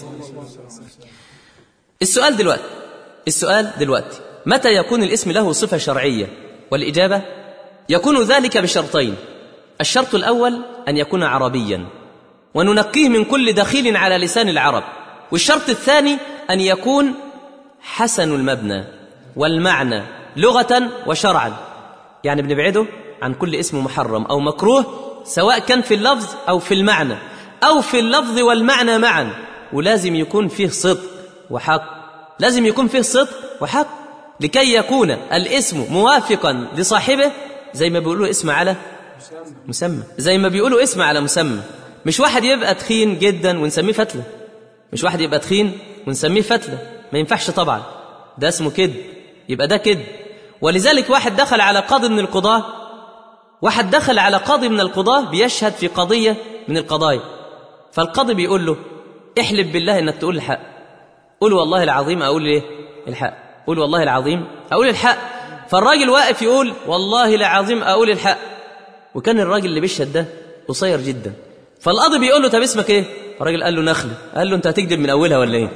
السؤال دلوقتي السؤال دلوقتي متى يكون الاسم له صفة شرعية والإجابة يكون ذلك بشرطين الشرط الأول أن يكون عربيا وننقيه من كل دخيل على لسان العرب والشرط الثاني أن يكون حسن المبنى والمعنى لغة وشرعا يعني بنبعده عن كل اسم محرم أو مكروه سواء كان في اللفظ أو في المعنى أو في اللفظ والمعنى معا ولازم يكون فيه صدق وحق لازم يكون فيه صدق وحق لكي يكون الاسم موافقا لصاحبه زي ما بيقولوا اسم على مسمى زي ما بيقولوا اسم على مسمى مش واحد يبقى تخين جدا ونسميه فتلة مش واحد يبقى تخين ونسميه فتلة ما ينفعش طبعا ده اسمه كد يبقى ده كد ولذلك واحد دخل على قاضي من القضاة واحد دخل على قاضي من القضاة بيشهد في قضية من القضايا فالقاضي بيقول له احلف بالله انك تقول الحق قول والله العظيم اقول ايه الحق قول والله العظيم اقول الحق فالراجل واقف يقول والله العظيم اقول الحق وكان الراجل اللي بيشهد ده قصير جدا فالقاضي بيقول له طب اسمك ايه الراجل قال له نخله قال له انت هتكذب من اولها ولا ايه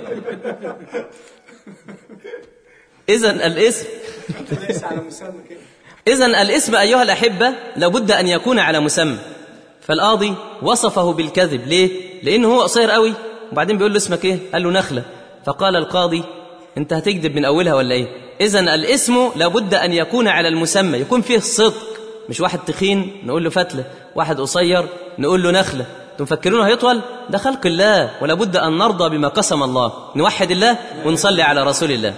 اذا الاسم اذا الاسم ايها الاحبه لابد ان يكون على مسمى فالقاضي وصفه بالكذب ليه لانه هو قصير قوي وبعدين بيقول له اسمك ايه قال له نخله فقال القاضي انت هتكذب من اولها ولا ايه اذا الاسم لابد ان يكون على المسمى يكون فيه صدق مش واحد تخين نقول له فتله واحد قصير نقول له نخله تفكرونه هيطول ده خلق الله ولا بد ان نرضى بما قسم الله نوحد الله ونصلي على رسول الله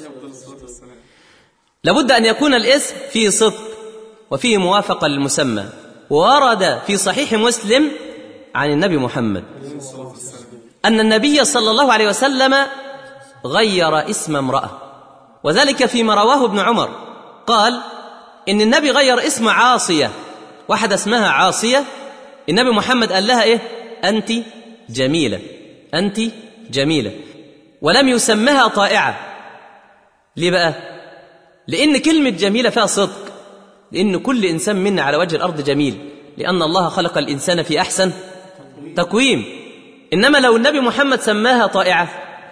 لابد ان يكون الاسم فيه صدق وفيه موافقه للمسمى ورد في صحيح مسلم عن النبي محمد ان النبي صلى الله عليه وسلم غير اسم امراه وذلك فيما رواه ابن عمر قال ان النبي غير اسم عاصيه واحده اسمها عاصيه النبي محمد قال لها ايه انت جميله انت جميله ولم يسمها طائعه ليه بقى لان كلمه جميله فيها صدق لان كل انسان منا على وجه الارض جميل لان الله خلق الانسان في احسن تقويم انما لو النبي محمد سماها طائعه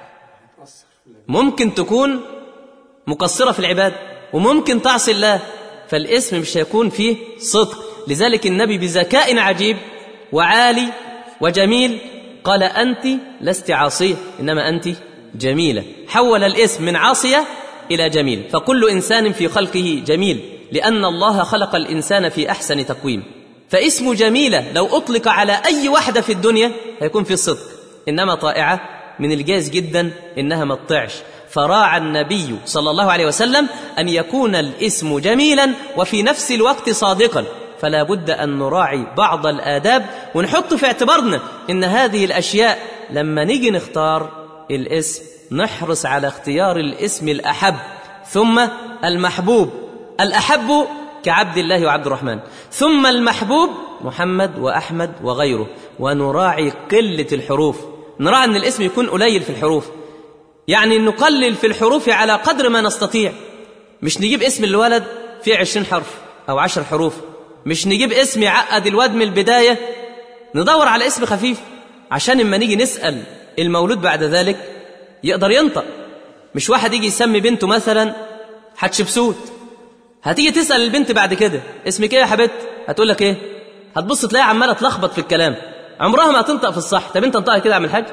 ممكن تكون مقصره في العباد وممكن تعصي الله فالاسم مش هيكون فيه صدق لذلك النبي بذكاء عجيب وعالي وجميل قال انت لست عاصيه انما انت جميله حول الاسم من عاصيه الى جميل فكل انسان في خلقه جميل لان الله خلق الانسان في احسن تقويم فاسم جميلة لو أطلق على أي واحدة في الدنيا هيكون في صدق إنما طائعة من الجائز جدا إنها ما تطيعش فراعى النبي صلى الله عليه وسلم أن يكون الاسم جميلا وفي نفس الوقت صادقا فلا بد أن نراعي بعض الآداب ونحط في اعتبارنا إن هذه الأشياء لما نيجي نختار الاسم نحرص على اختيار الاسم الأحب ثم المحبوب الأحب كعبد الله وعبد الرحمن ثم المحبوب محمد وأحمد وغيره ونراعي قلة الحروف نراعي أن الاسم يكون قليل في الحروف يعني نقلل في الحروف على قدر ما نستطيع مش نجيب اسم الولد فيه عشرين حرف أو عشر حروف مش نجيب اسم يعقد الواد من البداية ندور على اسم خفيف عشان اما نيجي نسأل المولود بعد ذلك يقدر ينطق مش واحد يجي يسمي بنته مثلا حتشبسوت هتيجي تسأل البنت بعد كده اسمك ايه يا حبيبتي هتقول لك ايه هتبص تلاقيها عماله تلخبط في الكلام عمرها ما هتنطق في الصح طب انت انطقها كده يا عم الحاج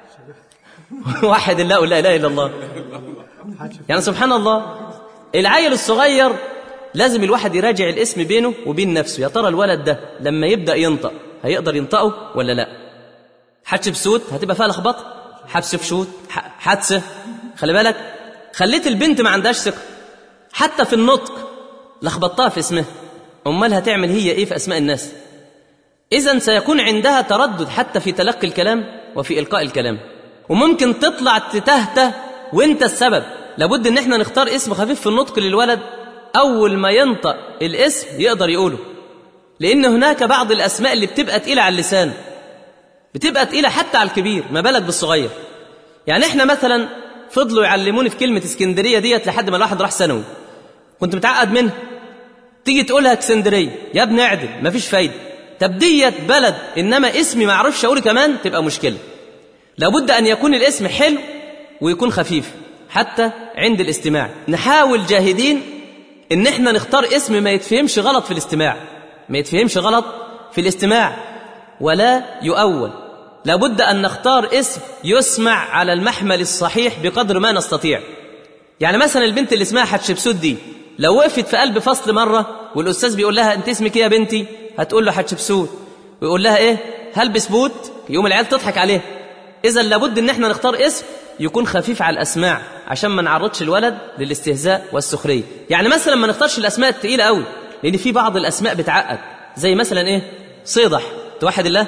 واحد الله لا اله الا الله يعني سبحان الله العيل الصغير لازم الواحد يراجع الاسم بينه وبين نفسه يا ترى الولد ده لما يبدا ينطق هيقدر ينطقه ولا لا حتشبسوت هتبقى فيها لخبطه حبسفشوت حادثه خلي بالك خليت البنت ما عندهاش ثقه حتى في النطق لخبطتها في اسمها امال هتعمل هي ايه في اسماء الناس اذا سيكون عندها تردد حتى في تلقي الكلام وفي القاء الكلام وممكن تطلع تتهته وانت السبب لابد ان احنا نختار اسم خفيف في النطق للولد اول ما ينطق الاسم يقدر يقوله لان هناك بعض الاسماء اللي بتبقى تقيله على اللسان بتبقى تقيله حتى على الكبير ما بالك بالصغير يعني احنا مثلا فضلوا يعلموني في كلمه اسكندريه ديت لحد ما الواحد راح ثانوي كنت متعقد منها تيجي تقولها اسكندريه يا ابني اعدل مفيش فايده طب ديت بلد انما اسمي ما اعرفش اقول كمان تبقى مشكله لابد ان يكون الاسم حلو ويكون خفيف حتى عند الاستماع نحاول جاهدين ان احنا نختار اسم ما يتفهمش غلط في الاستماع ما يتفهمش غلط في الاستماع ولا يؤول لابد ان نختار اسم يسمع على المحمل الصحيح بقدر ما نستطيع يعني مثلا البنت اللي اسمها حتشبسوت دي لو وقفت في قلب فصل مره والاستاذ بيقول لها انت اسمك ايه يا بنتي هتقول له حتشبسوت ويقول لها ايه هلبس بوت يوم العيال تضحك عليه اذا لابد ان احنا نختار اسم يكون خفيف على الاسماع عشان ما نعرضش الولد للاستهزاء والسخريه يعني مثلا ما نختارش الاسماء الثقيله قوي لان في بعض الاسماء بتعقد زي مثلا ايه صيدح توحد الله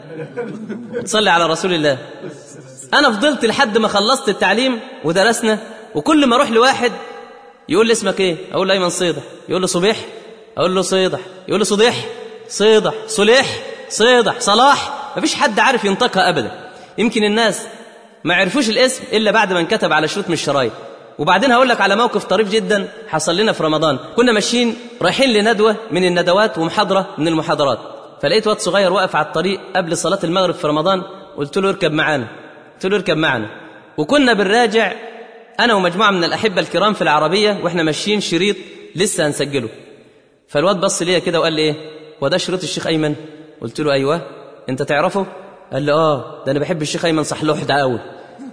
تصلي على رسول الله انا فضلت لحد ما خلصت التعليم ودرسنا وكل ما اروح لواحد يقول لي اسمك ايه اقول له ايمن صيدح يقول له صبيح اقول له صيدح يقول له صديح صيدح صليح صيدح صلاح مفيش حد عارف ينطقها ابدا يمكن الناس ما عرفوش الاسم الا بعد ما انكتب على شريط من الشرايط وبعدين هقول لك على موقف طريف جدا حصل لنا في رمضان كنا ماشيين رايحين لندوه من الندوات ومحاضره من المحاضرات فلقيت واد صغير واقف على الطريق قبل صلاه المغرب في رمضان قلت له اركب معانا قلت له اركب معانا وكنا بنراجع انا ومجموعه من الاحبه الكرام في العربيه واحنا ماشيين شريط لسه هنسجله فالواد بص ليا كده وقال لي ايه هو ده شريط الشيخ ايمن قلت له ايوه انت تعرفه قال لي اه ده انا بحب الشيخ ايمن صحلوح ده قوي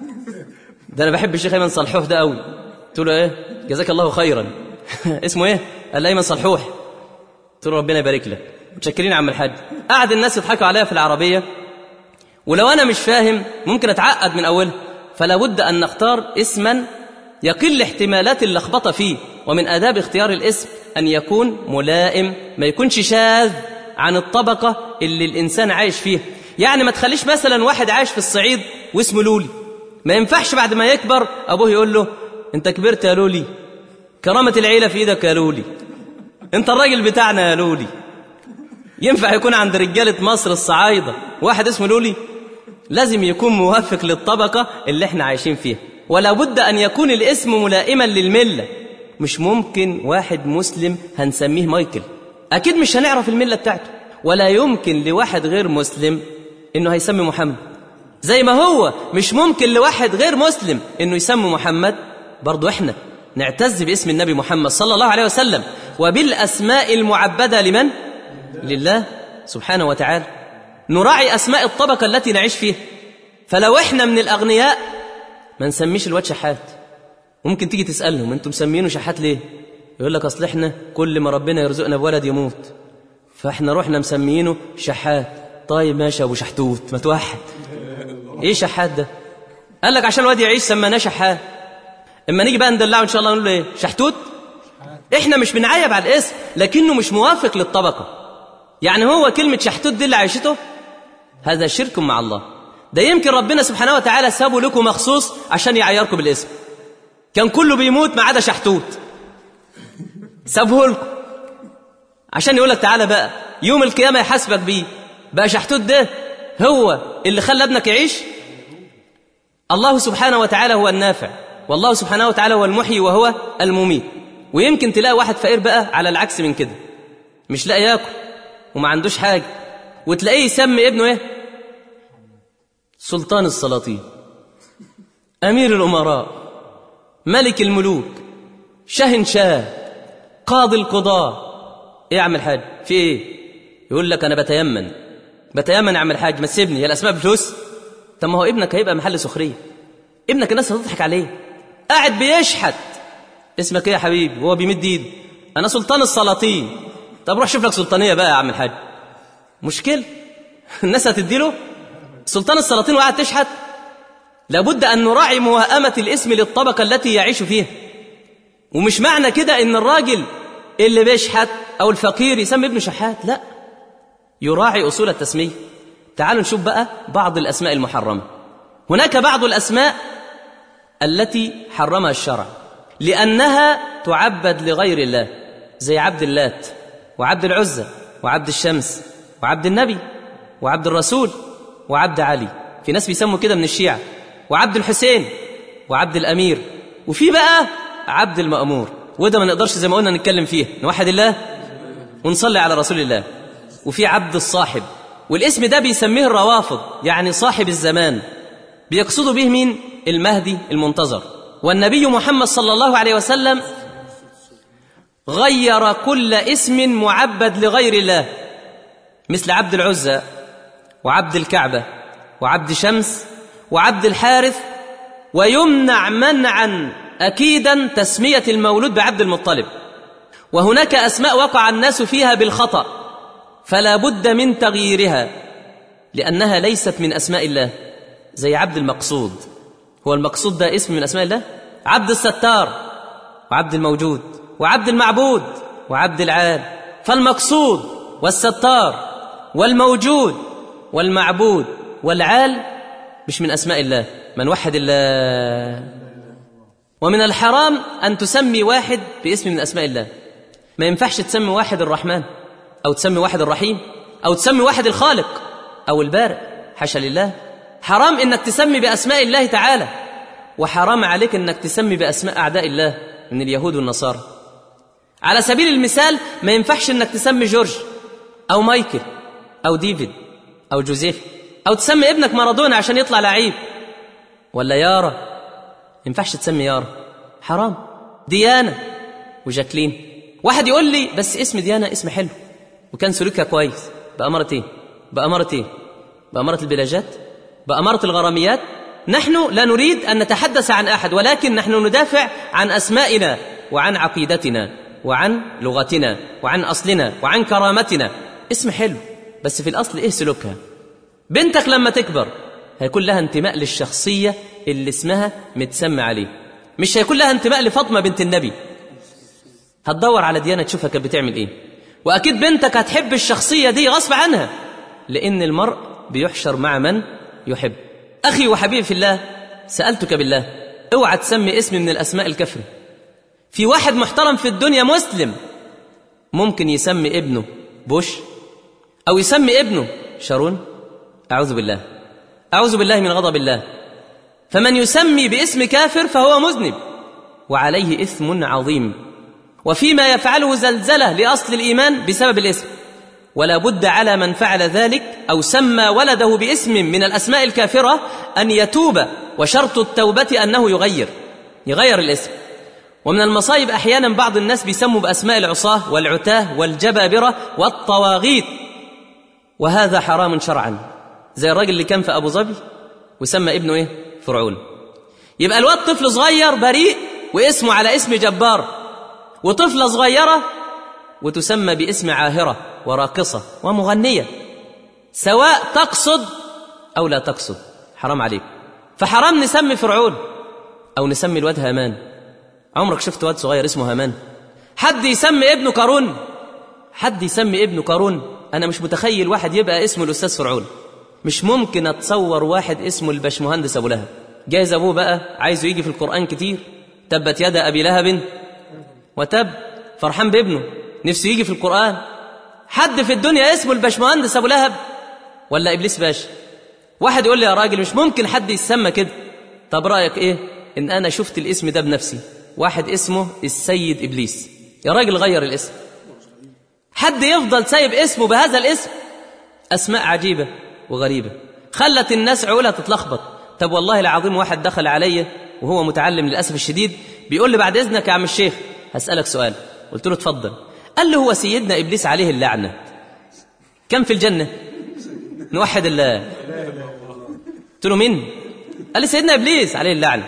ده انا بحب الشيخ ايمن صلحوح ده قوي قلت له ايه جزاك الله خيرا اسمه ايه قال لي ايمن صلحوح قلت له ربنا يبارك لك متشكرين يا عم الحاج قعد الناس يضحكوا عليا في العربيه ولو انا مش فاهم ممكن اتعقد من اولها فلا بد ان نختار اسما يقل احتمالات اللخبطه فيه ومن اداب اختيار الاسم ان يكون ملائم ما يكونش شاذ عن الطبقه اللي الانسان عايش فيها يعني ما تخليش مثلا واحد عايش في الصعيد واسمه لولي ما ينفعش بعد ما يكبر ابوه يقول له انت كبرت يا لولي كرامه العيله في ايدك يا لولي انت الراجل بتاعنا يا لولي ينفع يكون عند رجاله مصر الصعايده واحد اسمه لولي لازم يكون موافق للطبقه اللي احنا عايشين فيها ولا بد ان يكون الاسم ملائما للمله مش ممكن واحد مسلم هنسميه مايكل اكيد مش هنعرف المله بتاعته ولا يمكن لواحد غير مسلم انه هيسمي محمد زي ما هو مش ممكن لواحد غير مسلم انه يسمي محمد برضو احنا نعتز باسم النبي محمد صلى الله عليه وسلم وبالاسماء المعبده لمن لله سبحانه وتعالى نراعي اسماء الطبقه التي نعيش فيها فلو احنا من الاغنياء ما نسميش الواد شحات ممكن تيجي تسالهم انتم مسمينه شحات ليه يقول لك اصل احنا كل ما ربنا يرزقنا بولد يموت فاحنا رحنا مسميينه شحات طيب ماشي يا ابو شحتوت ما توحد ايه شحات ده قال لك عشان الواد يعيش سميناه شحات اما نيجي بقى ندلعه ان شاء الله نقول له ايه شحتوت احنا مش بنعيب على الاسم لكنه مش موافق للطبقه يعني هو كلمه شحتوت دي اللي عيشته هذا شرك مع الله ده يمكن ربنا سبحانه وتعالى سابه لكم مخصوص عشان يعيركم بالاسم كان كله بيموت ما عدا شحتوت سابه لكم عشان يقول لك تعالى بقى يوم القيامه يحاسبك بيه بقى شحتوت ده هو اللي خلى ابنك يعيش الله سبحانه وتعالى هو النافع والله سبحانه وتعالى هو المحيي وهو المميت ويمكن تلاقي واحد فقير بقى على العكس من كده مش لاقي ياكل وما عندوش حاجه وتلاقيه يسمي ابنه ايه سلطان السلاطين امير الامراء ملك الملوك شهن شاه قاضي القضاه ايه يا عم الحاج في ايه يقول لك انا بتيمن بتيمن يا عم الحاج ما تسيبني هي الاسماء بفلوس طب ما هو ابنك هيبقى محل سخريه ابنك الناس هتضحك عليه قاعد بيشحت اسمك ايه يا حبيبي وهو بيمد ايده انا سلطان السلاطين طب روح شوف لك سلطانيه بقى يا عم الحاج مشكله الناس هتديله سلطان السلاطين وقاعد تشحت لابد ان نراعي موائمه الاسم للطبقه التي يعيش فيها ومش معنى كده ان الراجل اللي بيشحت او الفقير يسمي ابنه شحات لا يراعي اصول التسميه تعالوا نشوف بقى بعض الاسماء المحرمه هناك بعض الاسماء التي حرمها الشرع لانها تعبد لغير الله زي عبد اللات وعبد العزى وعبد الشمس وعبد النبي وعبد الرسول وعبد علي في ناس بيسموا كده من الشيعة وعبد الحسين وعبد الأمير وفي بقى عبد المأمور وده ما نقدرش زي ما قلنا نتكلم فيه نوحد الله ونصلي على رسول الله وفي عبد الصاحب والاسم ده بيسميه الروافض يعني صاحب الزمان بيقصدوا به مين المهدي المنتظر والنبي محمد صلى الله عليه وسلم غير كل اسم معبد لغير الله مثل عبد العزى وعبد الكعبة وعبد شمس وعبد الحارث ويمنع منعا أكيدا تسمية المولود بعبد المطلب وهناك أسماء وقع الناس فيها بالخطأ فلا بد من تغييرها لأنها ليست من أسماء الله زي عبد المقصود هو المقصود ده اسم من أسماء الله عبد الستار وعبد الموجود وعبد المعبود وعبد العال فالمقصود والستار والموجود والمعبود والعال مش من اسماء الله من وحد الله ومن الحرام ان تسمي واحد باسم من اسماء الله ما ينفعش تسمي واحد الرحمن او تسمي واحد الرحيم او تسمي واحد الخالق او البارئ حاشا لله حرام انك تسمي باسماء الله تعالى وحرام عليك انك تسمي باسماء اعداء الله من اليهود والنصارى على سبيل المثال ما ينفعش انك تسمي جورج او مايكل او ديفيد او جوزيف او تسمي ابنك مارادونا عشان يطلع لعيب ولا يارا ما ينفعش تسمي يارا حرام ديانا وجاكلين واحد يقول لي بس اسم ديانا اسم حلو وكان سلوكها كويس بأمارة ايه بأمارة ايه بأمارة البلاجات بأمارة الغراميات نحن لا نريد أن نتحدث عن أحد ولكن نحن ندافع عن أسمائنا وعن عقيدتنا وعن لغتنا وعن أصلنا وعن كرامتنا اسم حلو بس في الأصل إيه سلوكها بنتك لما تكبر هيكون لها انتماء للشخصية اللي اسمها متسمى عليه مش هيكون لها انتماء لفاطمة بنت النبي هتدور على ديانة تشوفها كانت بتعمل ايه وأكيد بنتك هتحب الشخصية دي غصب عنها لأن المرء بيحشر مع من يحب أخي وحبيبي في الله سألتك بالله اوعى تسمي اسم من الأسماء الكفرة في واحد محترم في الدنيا مسلم ممكن يسمي ابنه بوش أو يسمي ابنه شارون أعوذ بالله أعوذ بالله من غضب الله فمن يسمي باسم كافر فهو مذنب وعليه إثم عظيم وفيما يفعله زلزلة لأصل الإيمان بسبب الاسم ولا بد على من فعل ذلك أو سمى ولده باسم من الأسماء الكافرة أن يتوب وشرط التوبة أنه يغير يغير الاسم ومن المصايب أحيانا بعض الناس بيسموا بأسماء العصاة والعتاه والجبابرة والطواغيت وهذا حرام شرعا زي الراجل اللي كان في أبو ظبي وسمى ابنه إيه فرعون يبقى الواد طفل صغير بريء واسمه على اسم جبار وطفلة صغيرة وتسمى باسم عاهرة وراقصة ومغنية سواء تقصد أو لا تقصد حرام عليك فحرام نسمي فرعون أو نسمي الواد هامان عمرك شفت واد صغير اسمه هامان حد يسمي ابنه قارون حد يسمي ابنه قارون أنا مش متخيل واحد يبقى اسمه الأستاذ فرعون مش ممكن أتصور واحد اسمه البشمهندس أبو لهب جايز أبوه بقى عايزه يجي في القرآن كتير تبت يد أبي لهب وتب فرحان بابنه نفسه يجي في القرآن حد في الدنيا اسمه البشمهندس أبو لهب ولا إبليس باشا واحد يقول لي يا راجل مش ممكن حد يسمى كده طب رأيك إيه إن أنا شفت الاسم ده بنفسي واحد اسمه السيد إبليس يا راجل غير الاسم حد يفضل سايب اسمه بهذا الاسم أسماء عجيبة وغريبة خلت الناس عقولها تتلخبط طب والله العظيم واحد دخل عليا وهو متعلم للأسف الشديد بيقول لي بعد إذنك يا عم الشيخ هسألك سؤال قلت له اتفضل قال له هو سيدنا إبليس عليه اللعنة كم في الجنة نوحد الله قلت له مين قال لي سيدنا إبليس عليه اللعنة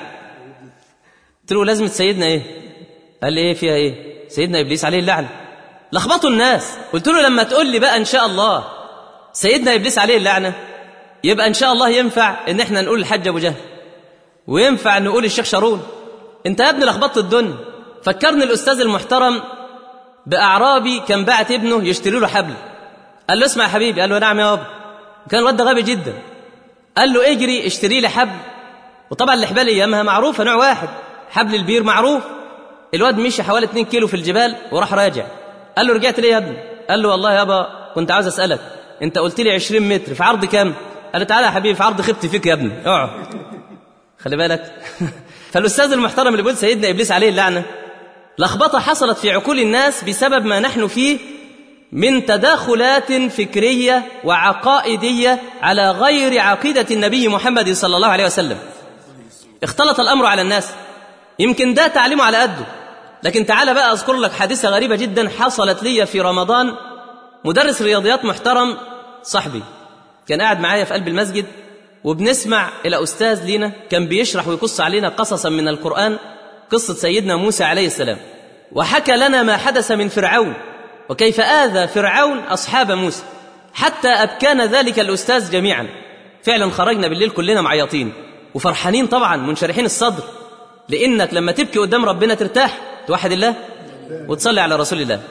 قلت له لازمة سيدنا إيه قال لي إيه فيها إيه سيدنا إبليس عليه اللعنة لخبطوا الناس قلت له لما تقول لي بقى إن شاء الله سيدنا إبليس عليه اللعنة يبقى إن شاء الله ينفع إن إحنا نقول الحج أبو جهل وينفع نقول الشيخ شارون أنت يا ابني لخبطت الدنيا فكرني الأستاذ المحترم بأعرابي كان بعت ابنه يشتري له حبل قال له اسمع يا حبيبي قال له نعم يا بابا كان الواد ده غبي جدا قال له اجري اشتري لي حبل وطبعا الحبال ايامها معروفه نوع واحد حبل البير معروف الواد مشي حوالي 2 كيلو في الجبال وراح راجع قال له رجعت ليه يا ابني قال له والله يابا كنت عاوز اسالك انت قلت لي 20 متر في عرض كام قال له تعالى يا حبيبي في عرض خبت فيك يا ابني اقعد خلي بالك فالاستاذ المحترم اللي بيقول سيدنا ابليس عليه اللعنه لخبطه حصلت في عقول الناس بسبب ما نحن فيه من تداخلات فكريه وعقائديه على غير عقيده النبي محمد صلى الله عليه وسلم اختلط الامر على الناس يمكن ده تعليمه على قده لكن تعال بقى اذكر لك حادثه غريبه جدا حصلت لي في رمضان مدرس رياضيات محترم صاحبي كان قاعد معايا في قلب المسجد وبنسمع الى استاذ لينا كان بيشرح ويقص علينا قصصا من القران قصه سيدنا موسى عليه السلام وحكى لنا ما حدث من فرعون وكيف آذى فرعون أصحاب موسى حتى أبكانا ذلك الأستاذ جميعا فعلا خرجنا بالليل كلنا معيطين وفرحانين طبعا منشرحين الصدر لأنك لما تبكي قدام ربنا ترتاح توحد الله وتصلي على رسول الله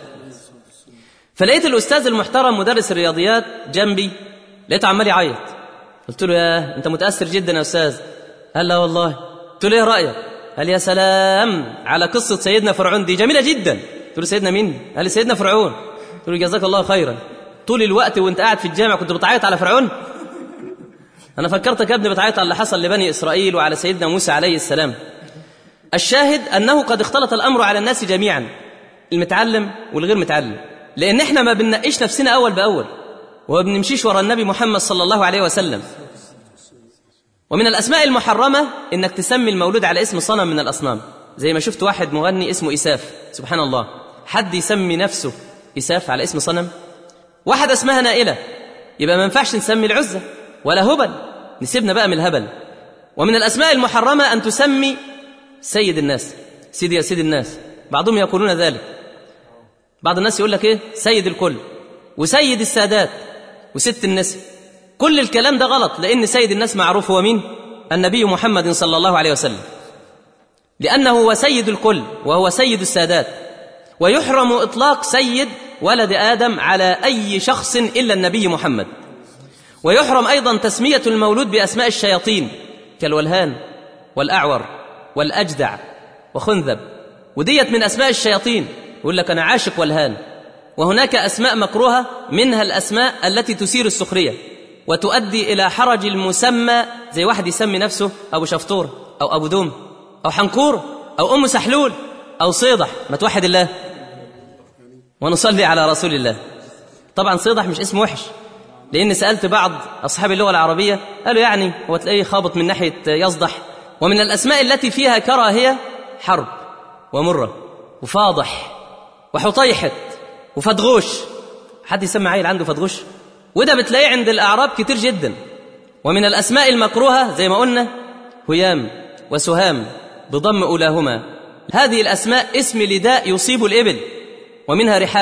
فلقيت الأستاذ المحترم مدرس الرياضيات جنبي لقيته عمال يعيط قلت له يا أنت متأثر جدا يا أستاذ قال لا والله قلت له ايه رأيك قال يا سلام على قصة سيدنا فرعون دي جميلة جدا قلت له سيدنا مين؟ قال لي سيدنا فرعون قلت له جزاك الله خيرا طول الوقت وانت قاعد في الجامع كنت بتعيط على فرعون؟ انا فكرتك يا ابني بتعيط على اللي حصل لبني اسرائيل وعلى سيدنا موسى عليه السلام الشاهد انه قد اختلط الامر على الناس جميعا المتعلم والغير متعلم لان احنا ما بنناقش نفسنا اول باول وما بنمشيش ورا النبي محمد صلى الله عليه وسلم ومن الاسماء المحرمه انك تسمي المولود على اسم صنم من الاصنام زي ما شفت واحد مغني اسمه إساف سبحان الله حد يسمي نفسه إساف على اسم صنم واحدة اسمها نائلة يبقى ما ينفعش نسمي العزة ولا هبل نسيبنا بقى من الهبل ومن الأسماء المحرمة أن تسمي سيد الناس سيدي يا سيد الناس بعضهم يقولون ذلك بعض الناس يقول لك ايه سيد الكل وسيد السادات وست النساء كل الكلام ده غلط لأن سيد الناس معروف هو مين النبي محمد صلى الله عليه وسلم لأنه هو سيد الكل وهو سيد السادات ويحرم إطلاق سيد ولد آدم على أي شخص إلا النبي محمد ويحرم أيضا تسمية المولود بأسماء الشياطين كالولهان والأعور والأجدع وخنذب وديت من أسماء الشياطين يقول لك أنا عاشق والهان وهناك أسماء مكروهة منها الأسماء التي تثير السخرية وتؤدي إلى حرج المسمى زي واحد يسمي نفسه أبو شفطور أو أبو دوم أو حنكور أو أم سحلول أو صيدح ما توحد الله ونصلي على رسول الله طبعا صيدح مش اسم وحش لأن سألت بعض أصحاب اللغة العربية قالوا يعني هو تلاقيه خابط من ناحية يصدح ومن الأسماء التي فيها كراهية حرب ومرة وفاضح وحطيحت وفدغوش حد يسمى عيل عنده فدغوش وده بتلاقيه عند الأعراب كتير جدا ومن الأسماء المكروهة زي ما قلنا هيام وسهام بضم أولاهما هذه الأسماء اسم لداء يصيب الإبل ومنها رحاب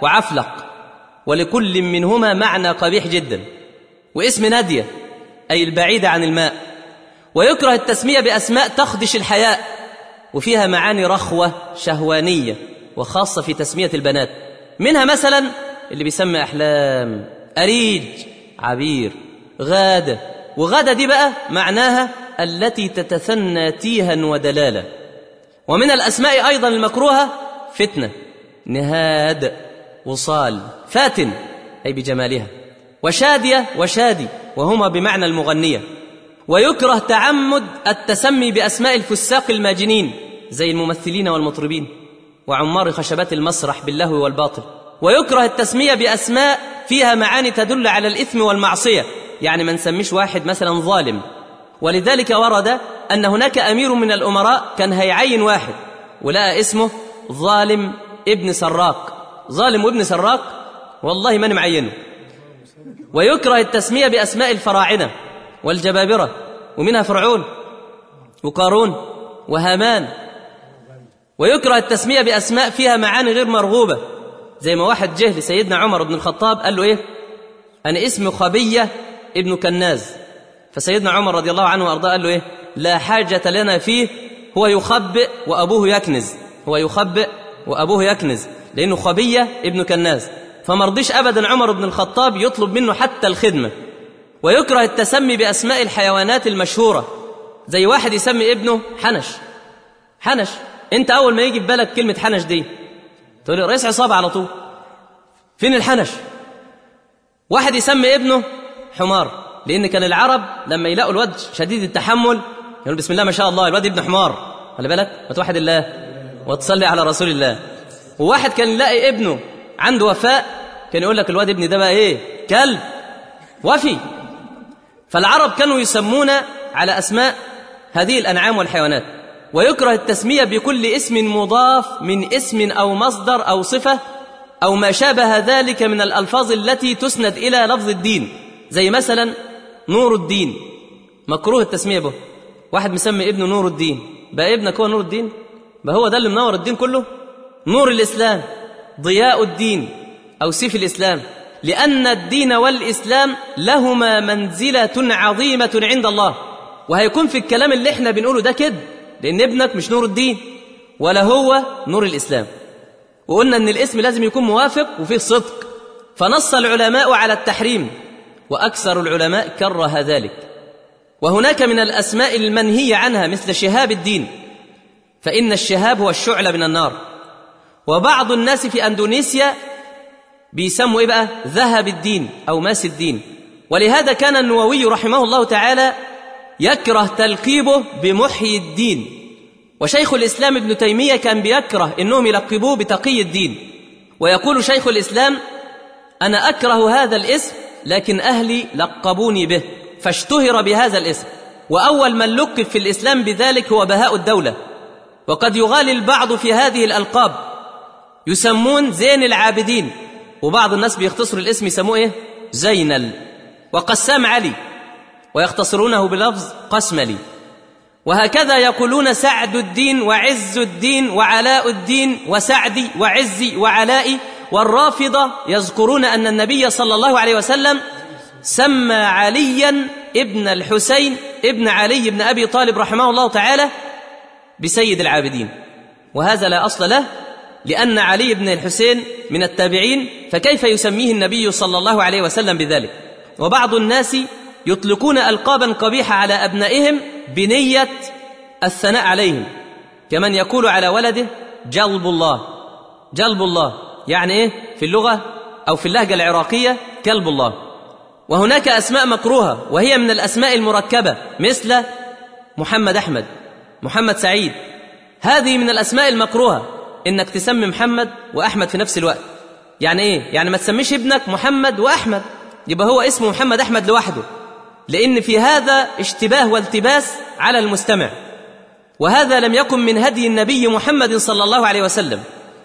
وعفلق ولكل منهما معنى قبيح جدا واسم ناديه اي البعيده عن الماء ويكره التسميه باسماء تخدش الحياء وفيها معاني رخوه شهوانيه وخاصه في تسميه البنات منها مثلا اللي بيسمي احلام اريج عبير غاده وغاده دي بقى معناها التي تتثنى تيها ودلالا ومن الاسماء ايضا المكروهه فتنه نهاد وصال فاتن اي بجمالها وشاديه وشادي وهما بمعنى المغنيه ويكره تعمد التسمي باسماء الفساق الماجنين زي الممثلين والمطربين وعمار خشبات المسرح باللهو والباطل ويكره التسميه باسماء فيها معاني تدل على الاثم والمعصيه يعني ما نسميش واحد مثلا ظالم ولذلك ورد ان هناك امير من الامراء كان هيعين واحد ولقى اسمه ظالم ابن سراق ظالم وابن سراق والله من معينه ويكره التسميه باسماء الفراعنه والجبابره ومنها فرعون وقارون وهامان ويكره التسميه باسماء فيها معاني غير مرغوبه زي ما واحد جه لسيدنا عمر بن الخطاب قال له ايه انا اسمي خبيه ابن كناز فسيدنا عمر رضي الله عنه وارضاه قال له ايه لا حاجه لنا فيه هو يخبئ وابوه يكنز هو يخبئ وابوه يكنز لانه خبيه ابن كناز فما رضيش ابدا عمر بن الخطاب يطلب منه حتى الخدمه ويكره التسمي باسماء الحيوانات المشهوره زي واحد يسمي ابنه حنش حنش انت اول ما يجي في بالك كلمه حنش دي تقول لي رئيس عصابه على طول فين الحنش واحد يسمي ابنه حمار لان كان العرب لما يلاقوا الواد شديد التحمل يقول بسم الله ما شاء الله الواد ابن حمار خلي بالك وتوحد الله وتصلي على رسول الله وواحد كان يلاقي ابنه عنده وفاء كان يقول لك الواد ابني ده بقى ايه كلب وفي فالعرب كانوا يسمون على اسماء هذه الانعام والحيوانات ويكره التسميه بكل اسم مضاف من اسم او مصدر او صفه او ما شابه ذلك من الالفاظ التي تسند الى لفظ الدين زي مثلا نور الدين مكروه التسميه به واحد مسمي ابنه نور الدين بقى ابنك هو نور الدين بقى هو ده اللي منور الدين كله نور الاسلام ضياء الدين او سيف الاسلام لان الدين والاسلام لهما منزله عظيمه عند الله وهيكون في الكلام اللي احنا بنقوله ده كده لان ابنك مش نور الدين ولا هو نور الاسلام وقلنا ان الاسم لازم يكون موافق وفيه صدق فنص العلماء على التحريم واكثر العلماء كره ذلك وهناك من الاسماء المنهي عنها مثل شهاب الدين فان الشهاب هو الشعله من النار وبعض الناس في اندونيسيا بيسموا ايه بقى ذهب الدين او ماس الدين ولهذا كان النووي رحمه الله تعالى يكره تلقيبه بمحيي الدين وشيخ الاسلام ابن تيميه كان بيكره انهم يلقبوه بتقي الدين ويقول شيخ الاسلام انا اكره هذا الاسم لكن اهلي لقبوني به فاشتهر بهذا الاسم واول من لقب في الاسلام بذلك هو بهاء الدوله وقد يغالي البعض في هذه الالقاب يسمون زين العابدين وبعض الناس بيختصروا الاسم يسموه ايه زينل وقسام علي ويختصرونه بلفظ قسملي وهكذا يقولون سعد الدين وعز الدين وعلاء الدين وسعدي وعزي وعلائي والرافضه يذكرون ان النبي صلى الله عليه وسلم سمى عليا ابن الحسين ابن علي بن ابي طالب رحمه الله تعالى بسيد العابدين وهذا لا اصل له لان علي بن الحسين من التابعين فكيف يسميه النبي صلى الله عليه وسلم بذلك وبعض الناس يطلقون القابا قبيحه على ابنائهم بنيه الثناء عليهم كمن يقول على ولده جلب الله جلب الله يعني ايه في اللغه او في اللهجه العراقيه كلب الله وهناك اسماء مكروهه وهي من الاسماء المركبه مثل محمد احمد محمد سعيد هذه من الاسماء المكروهه انك تسمي محمد واحمد في نفس الوقت يعني ايه يعني ما تسميش ابنك محمد واحمد يبقى هو اسمه محمد احمد لوحده لان في هذا اشتباه والتباس على المستمع وهذا لم يكن من هدي النبي محمد صلى الله عليه وسلم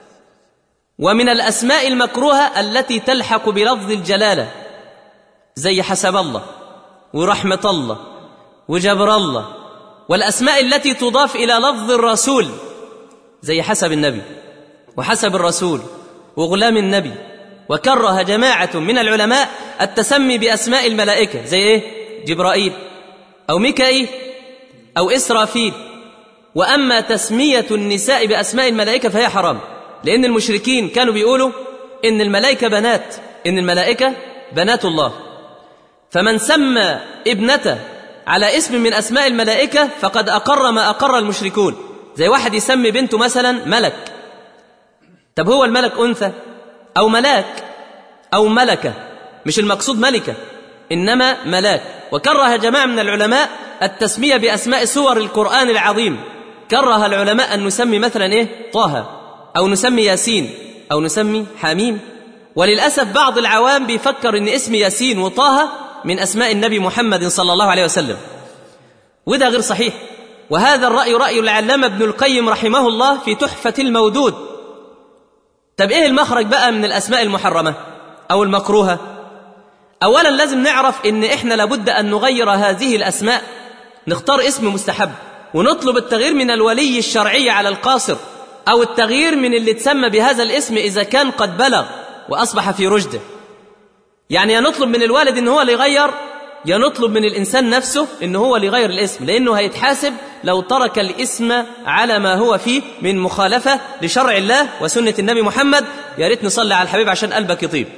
ومن الاسماء المكروهه التي تلحق بلفظ الجلاله زي حسب الله ورحمه الله وجبر الله والاسماء التي تضاف الى لفظ الرسول زي حسب النبي وحسب الرسول وغلام النبي وكره جماعة من العلماء التسمي بأسماء الملائكة زي إيه؟ جبرائيل أو ميكائيل أو إسرافيل وأما تسمية النساء بأسماء الملائكة فهي حرام لأن المشركين كانوا بيقولوا إن الملائكة بنات إن الملائكة بنات الله فمن سمى ابنته على اسم من أسماء الملائكة فقد أقر ما أقر المشركون زي واحد يسمي بنته مثلا ملك طب هو الملك أنثى أو ملاك أو ملكة مش المقصود ملكة إنما ملاك وكره جماعة من العلماء التسمية بأسماء سور القرآن العظيم كره العلماء أن نسمي مثلا إيه طه أو نسمي ياسين أو نسمي حميم وللأسف بعض العوام بيفكر أن اسم ياسين وطه من أسماء النبي محمد صلى الله عليه وسلم وده غير صحيح وهذا الرأي رأي العلامة ابن القيم رحمه الله في تحفة المودود طب إيه المخرج بقى من الأسماء المحرمة أو المكروهة أولا لازم نعرف إن إحنا لابد أن نغير هذه الأسماء نختار اسم مستحب ونطلب التغيير من الولي الشرعي على القاصر أو التغيير من اللي تسمى بهذا الاسم إذا كان قد بلغ وأصبح في رشده يعني يا نطلب من الوالد إن هو اللي يغير يا نطلب من الإنسان نفسه إن هو اللي يغير الاسم لأنه هيتحاسب لو ترك الاسم على ما هو فيه من مخالفة لشرع الله وسنة النبي محمد يا ريت نصلي على الحبيب عشان قلبك يطيب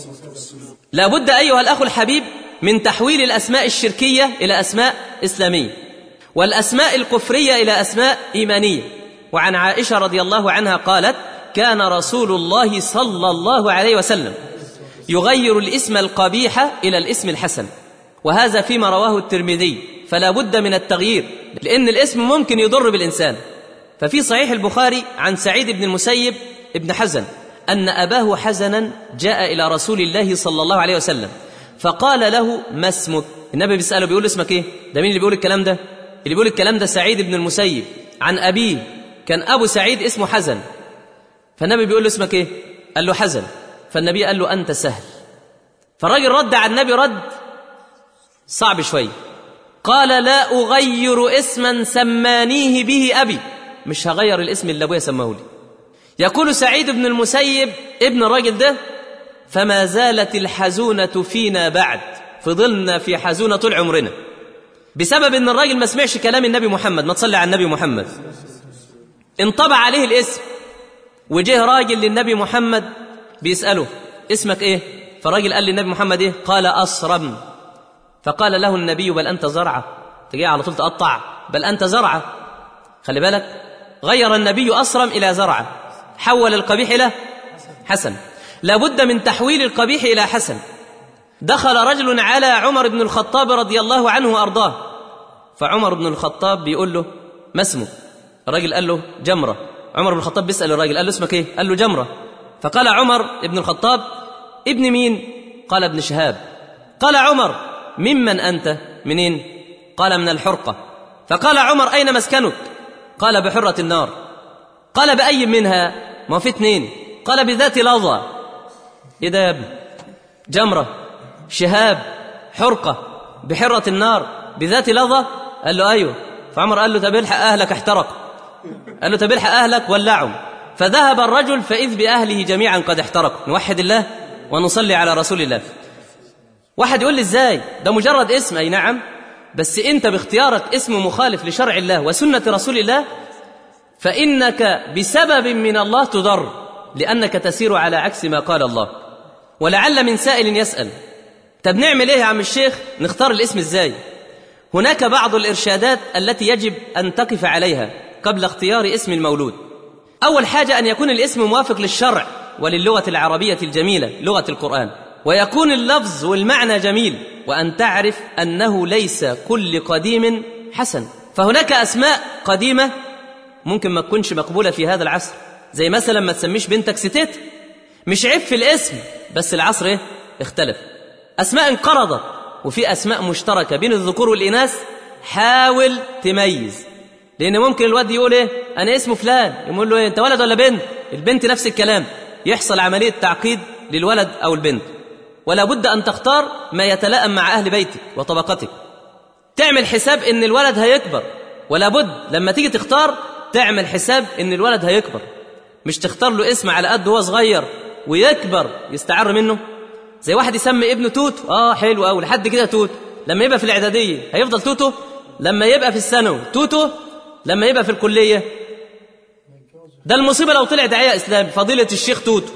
لابد أيها الأخ الحبيب من تحويل الأسماء الشركية إلى أسماء إسلامية والأسماء الكفرية إلى أسماء إيمانية وعن عائشة رضي الله عنها قالت كان رسول الله صلى الله عليه وسلم يغير الاسم القبيح إلى الاسم الحسن وهذا فيما رواه الترمذي فلا بد من التغيير لأن الاسم ممكن يضر بالإنسان ففي صحيح البخاري عن سعيد بن المسيب ابن حزن أن أباه حزنا جاء إلى رسول الله صلى الله عليه وسلم فقال له ما اسمك النبي بيسأله بيقول اسمك ايه ده مين اللي بيقول الكلام ده اللي بيقول الكلام ده سعيد بن المسيب عن أبيه كان أبو سعيد اسمه حزن فالنبي بيقول له اسمك ايه قال له حزن فالنبي قال له أنت سهل فالراجل رد على النبي رد صعب شوي قال لا أغير اسما سمانيه به أبي مش هغير الاسم اللي أبويا سماه لي يقول سعيد بن المسيب ابن الراجل ده فما زالت الحزونة فينا بعد فضلنا في حزونة طول عمرنا بسبب ان الراجل ما سمعش كلام النبي محمد ما تصلي على النبي محمد انطبع عليه الاسم وجه راجل للنبي محمد بيسأله اسمك ايه فالراجل قال للنبي محمد ايه قال أصرم فقال له النبي بل أنت زرعة تجي على طول تقطع بل أنت زرعة خلي بالك غير النبي أصرم إلى زرعة حول القبيح إلى حسن لابد من تحويل القبيح إلى حسن دخل رجل على عمر بن الخطاب رضي الله عنه وأرضاه فعمر بن الخطاب بيقول له ما اسمه الراجل قال له جمرة عمر بن الخطاب بيسأل الراجل قال له اسمك ايه قال له جمرة فقال عمر بن الخطاب ابن مين قال ابن شهاب قال عمر ممن أنت منين قال من الحرقة فقال عمر أين مسكنك قال بحرة النار قال بأي منها ما في اثنين قال بذات لظى ايه ده يا ابني جمرة شهاب حرقة بحرة النار بذات لظى قال له أيوه فعمر قال له طب الحق أهلك احترق قال له طب الحق أهلك ولعوا فذهب الرجل فإذ بأهله جميعا قد احترقوا نوحد الله ونصلي على رسول الله واحد يقول لي ازاي ده مجرد اسم اي نعم بس انت باختيارك اسم مخالف لشرع الله وسنه رسول الله فانك بسبب من الله تضر لانك تسير على عكس ما قال الله ولعل من سائل يسال طب نعمل ايه يا عم الشيخ نختار الاسم ازاي هناك بعض الارشادات التي يجب ان تقف عليها قبل اختيار اسم المولود اول حاجه ان يكون الاسم موافق للشرع وللغه العربيه الجميله لغه القران ويكون اللفظ والمعنى جميل وان تعرف انه ليس كل قديم حسن فهناك اسماء قديمه ممكن ما تكونش مقبوله في هذا العصر زي مثلا ما تسميش بنتك ستيت مش عيب في الاسم بس العصر ايه اختلف اسماء انقرضت وفي اسماء مشتركه بين الذكور والاناث حاول تميز لان ممكن الواد يقول ايه انا اسمه فلان يقول له ايه انت ولد ولا بنت البنت نفس الكلام يحصل عمليه تعقيد للولد او البنت ولا بد أن تختار ما يتلائم مع أهل بيتك وطبقتك تعمل حساب إن الولد هيكبر ولا بد لما تيجي تختار تعمل حساب إن الولد هيكبر مش تختار له اسم على قد هو صغير ويكبر يستعر منه زي واحد يسمي ابنه توت اه حلو قوي لحد كده توت لما يبقى في الاعداديه هيفضل توتو لما يبقى في الثانوي توتو لما يبقى في الكليه ده المصيبه لو طلع داعيه اسلامي فضيله الشيخ توتو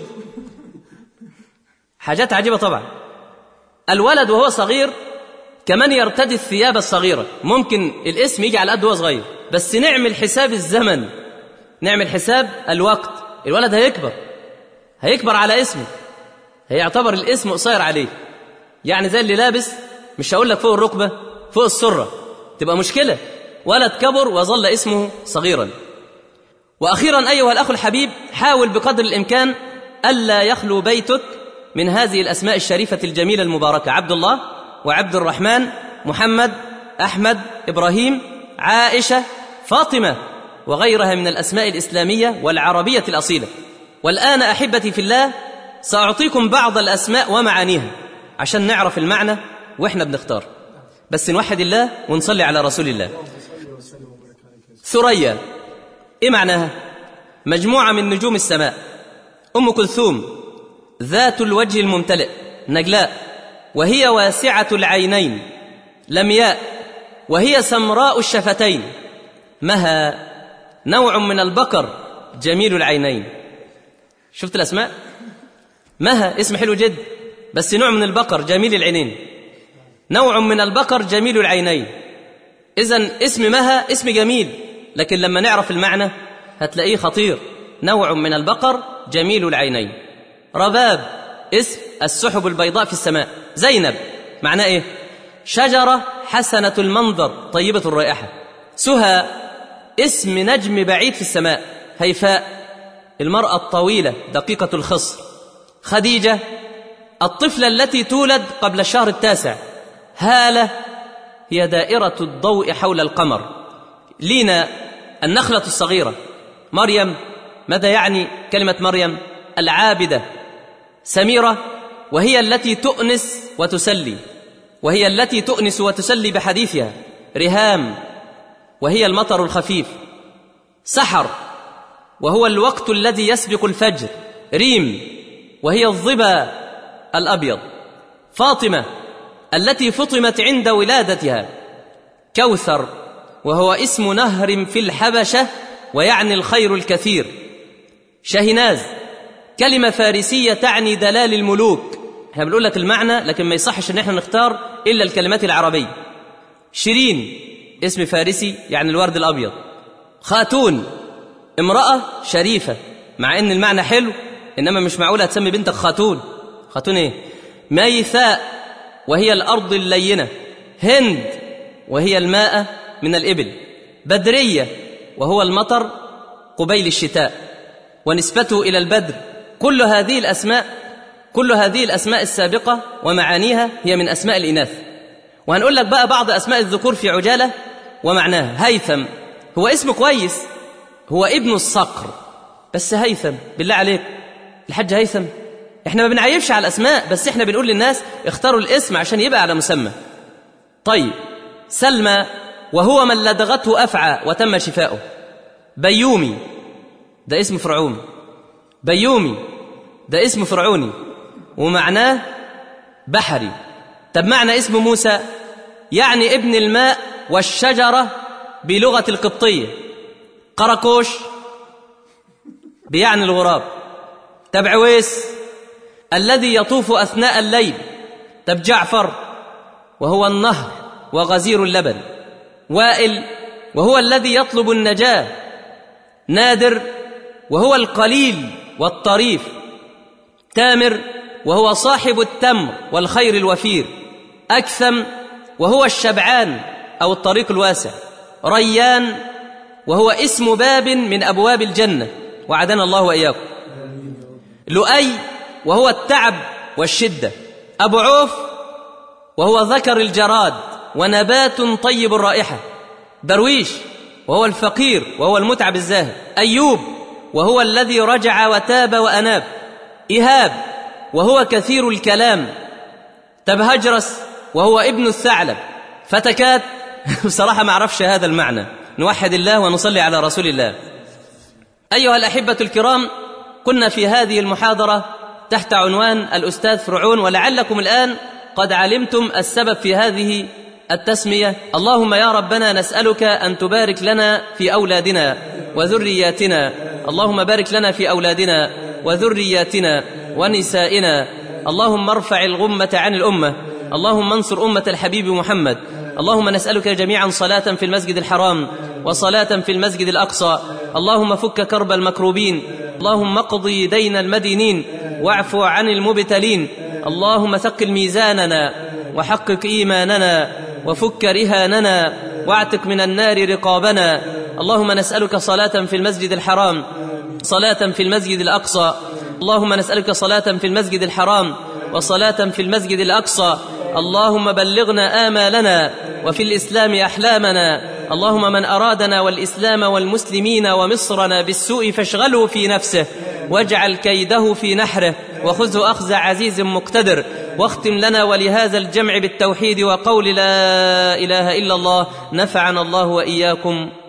حاجات عجيبه طبعا الولد وهو صغير كمان يرتدي الثياب الصغيره ممكن الاسم يجي على قد وهو صغير بس نعمل حساب الزمن نعمل حساب الوقت الولد هيكبر هيكبر على اسمه هيعتبر الاسم قصير عليه يعني زي اللي لابس مش هقول لك فوق الركبه فوق السره تبقى مشكله ولد كبر وظل اسمه صغيرا واخيرا ايها الاخ الحبيب حاول بقدر الامكان الا يخلو بيتك من هذه الاسماء الشريفه الجميله المباركه عبد الله وعبد الرحمن محمد احمد ابراهيم عائشه فاطمه وغيرها من الاسماء الاسلاميه والعربيه الاصيله والان احبتي في الله ساعطيكم بعض الاسماء ومعانيها عشان نعرف المعنى واحنا بنختار بس نوحد الله ونصلي على رسول الله ثريا ايه معناها مجموعه من نجوم السماء ام كلثوم ذات الوجه الممتلئ نجلاء وهي واسعه العينين لمياء وهي سمراء الشفتين مها نوع من البقر جميل العينين شفت الاسماء مها اسم حلو جدا بس نوع من البقر جميل العينين نوع من البقر جميل العينين اذا اسم مها اسم جميل لكن لما نعرف المعنى هتلاقيه خطير نوع من البقر جميل العينين رباب اسم السحب البيضاء في السماء زينب معناه ايه شجره حسنه المنظر طيبه الرائحه سهى اسم نجم بعيد في السماء هيفاء المراه الطويله دقيقه الخصر خديجه الطفله التي تولد قبل الشهر التاسع هاله هي دائره الضوء حول القمر لينا النخله الصغيره مريم ماذا يعني كلمه مريم العابده سميره وهي التي تؤنس وتسلي وهي التي تؤنس وتسلي بحديثها رهام وهي المطر الخفيف سحر وهو الوقت الذي يسبق الفجر ريم وهي الظبا الابيض فاطمه التي فطمت عند ولادتها كوثر وهو اسم نهر في الحبشه ويعني الخير الكثير شهناز كلمه فارسيه تعني دلال الملوك احنا بنقول لك المعنى لكن ما يصحش ان احنا نختار الا الكلمات العربيه شيرين اسم فارسي يعني الورد الابيض خاتون امراه شريفه مع ان المعنى حلو انما مش معقول هتسمي بنتك خاتون خاتون ايه ميثاء وهي الارض اللينه هند وهي الماء من الابل بدريه وهو المطر قبيل الشتاء ونسبته الى البدر كل هذه الاسماء كل هذه الاسماء السابقه ومعانيها هي من اسماء الاناث وهنقول لك بقى بعض اسماء الذكور في عجاله ومعناها هيثم هو اسم كويس هو ابن الصقر بس هيثم بالله عليك الحاج هيثم احنا ما بنعيبش على الاسماء بس احنا بنقول للناس اختاروا الاسم عشان يبقى على مسمى طيب سلمى وهو من لدغته افعى وتم شفاؤه بيومي ده اسم فرعون بيومي ده اسم فرعوني ومعناه بحري طب معنى اسم موسى يعني ابن الماء والشجره بلغه القبطيه قرقوش بيعني الغراب طب عويس الذي يطوف اثناء الليل طب جعفر وهو النهر وغزير اللبن وائل وهو الذي يطلب النجاه نادر وهو القليل والطريف تامر وهو صاحب التمر والخير الوفير اكثم وهو الشبعان او الطريق الواسع ريان وهو اسم باب من ابواب الجنه وعدنا الله واياكم لؤي وهو التعب والشده ابو عوف وهو ذكر الجراد ونبات طيب الرائحه درويش وهو الفقير وهو المتعب الزاهد ايوب وهو الذي رجع وتاب واناب ايهاب وهو كثير الكلام تبهجرس وهو ابن الثعلب فتكات بصراحه ما اعرفش هذا المعنى نوحد الله ونصلي على رسول الله ايها الاحبه الكرام كنا في هذه المحاضره تحت عنوان الاستاذ فرعون ولعلكم الان قد علمتم السبب في هذه التسميه اللهم يا ربنا نسالك ان تبارك لنا في اولادنا وذرياتنا اللهم بارك لنا في اولادنا وذرياتنا ونسائنا اللهم ارفع الغمه عن الامه اللهم انصر امه الحبيب محمد اللهم نسالك جميعا صلاه في المسجد الحرام وصلاه في المسجد الاقصى اللهم فك كرب المكروبين اللهم اقضي دين المدينين واعف عن المبتلين اللهم ثقل ميزاننا وحقق ايماننا وفك رهاننا واعتق من النار رقابنا اللهم نسالك صلاه في المسجد الحرام صلاه في المسجد الاقصى اللهم نسالك صلاه في المسجد الحرام وصلاه في المسجد الاقصى اللهم بلغنا امالنا وفي الاسلام احلامنا اللهم من ارادنا والاسلام والمسلمين ومصرنا بالسوء فاشغله في نفسه واجعل كيده في نحره وخذه اخذ عزيز مقتدر واختم لنا ولهذا الجمع بالتوحيد وقول لا اله الا الله نفعنا الله واياكم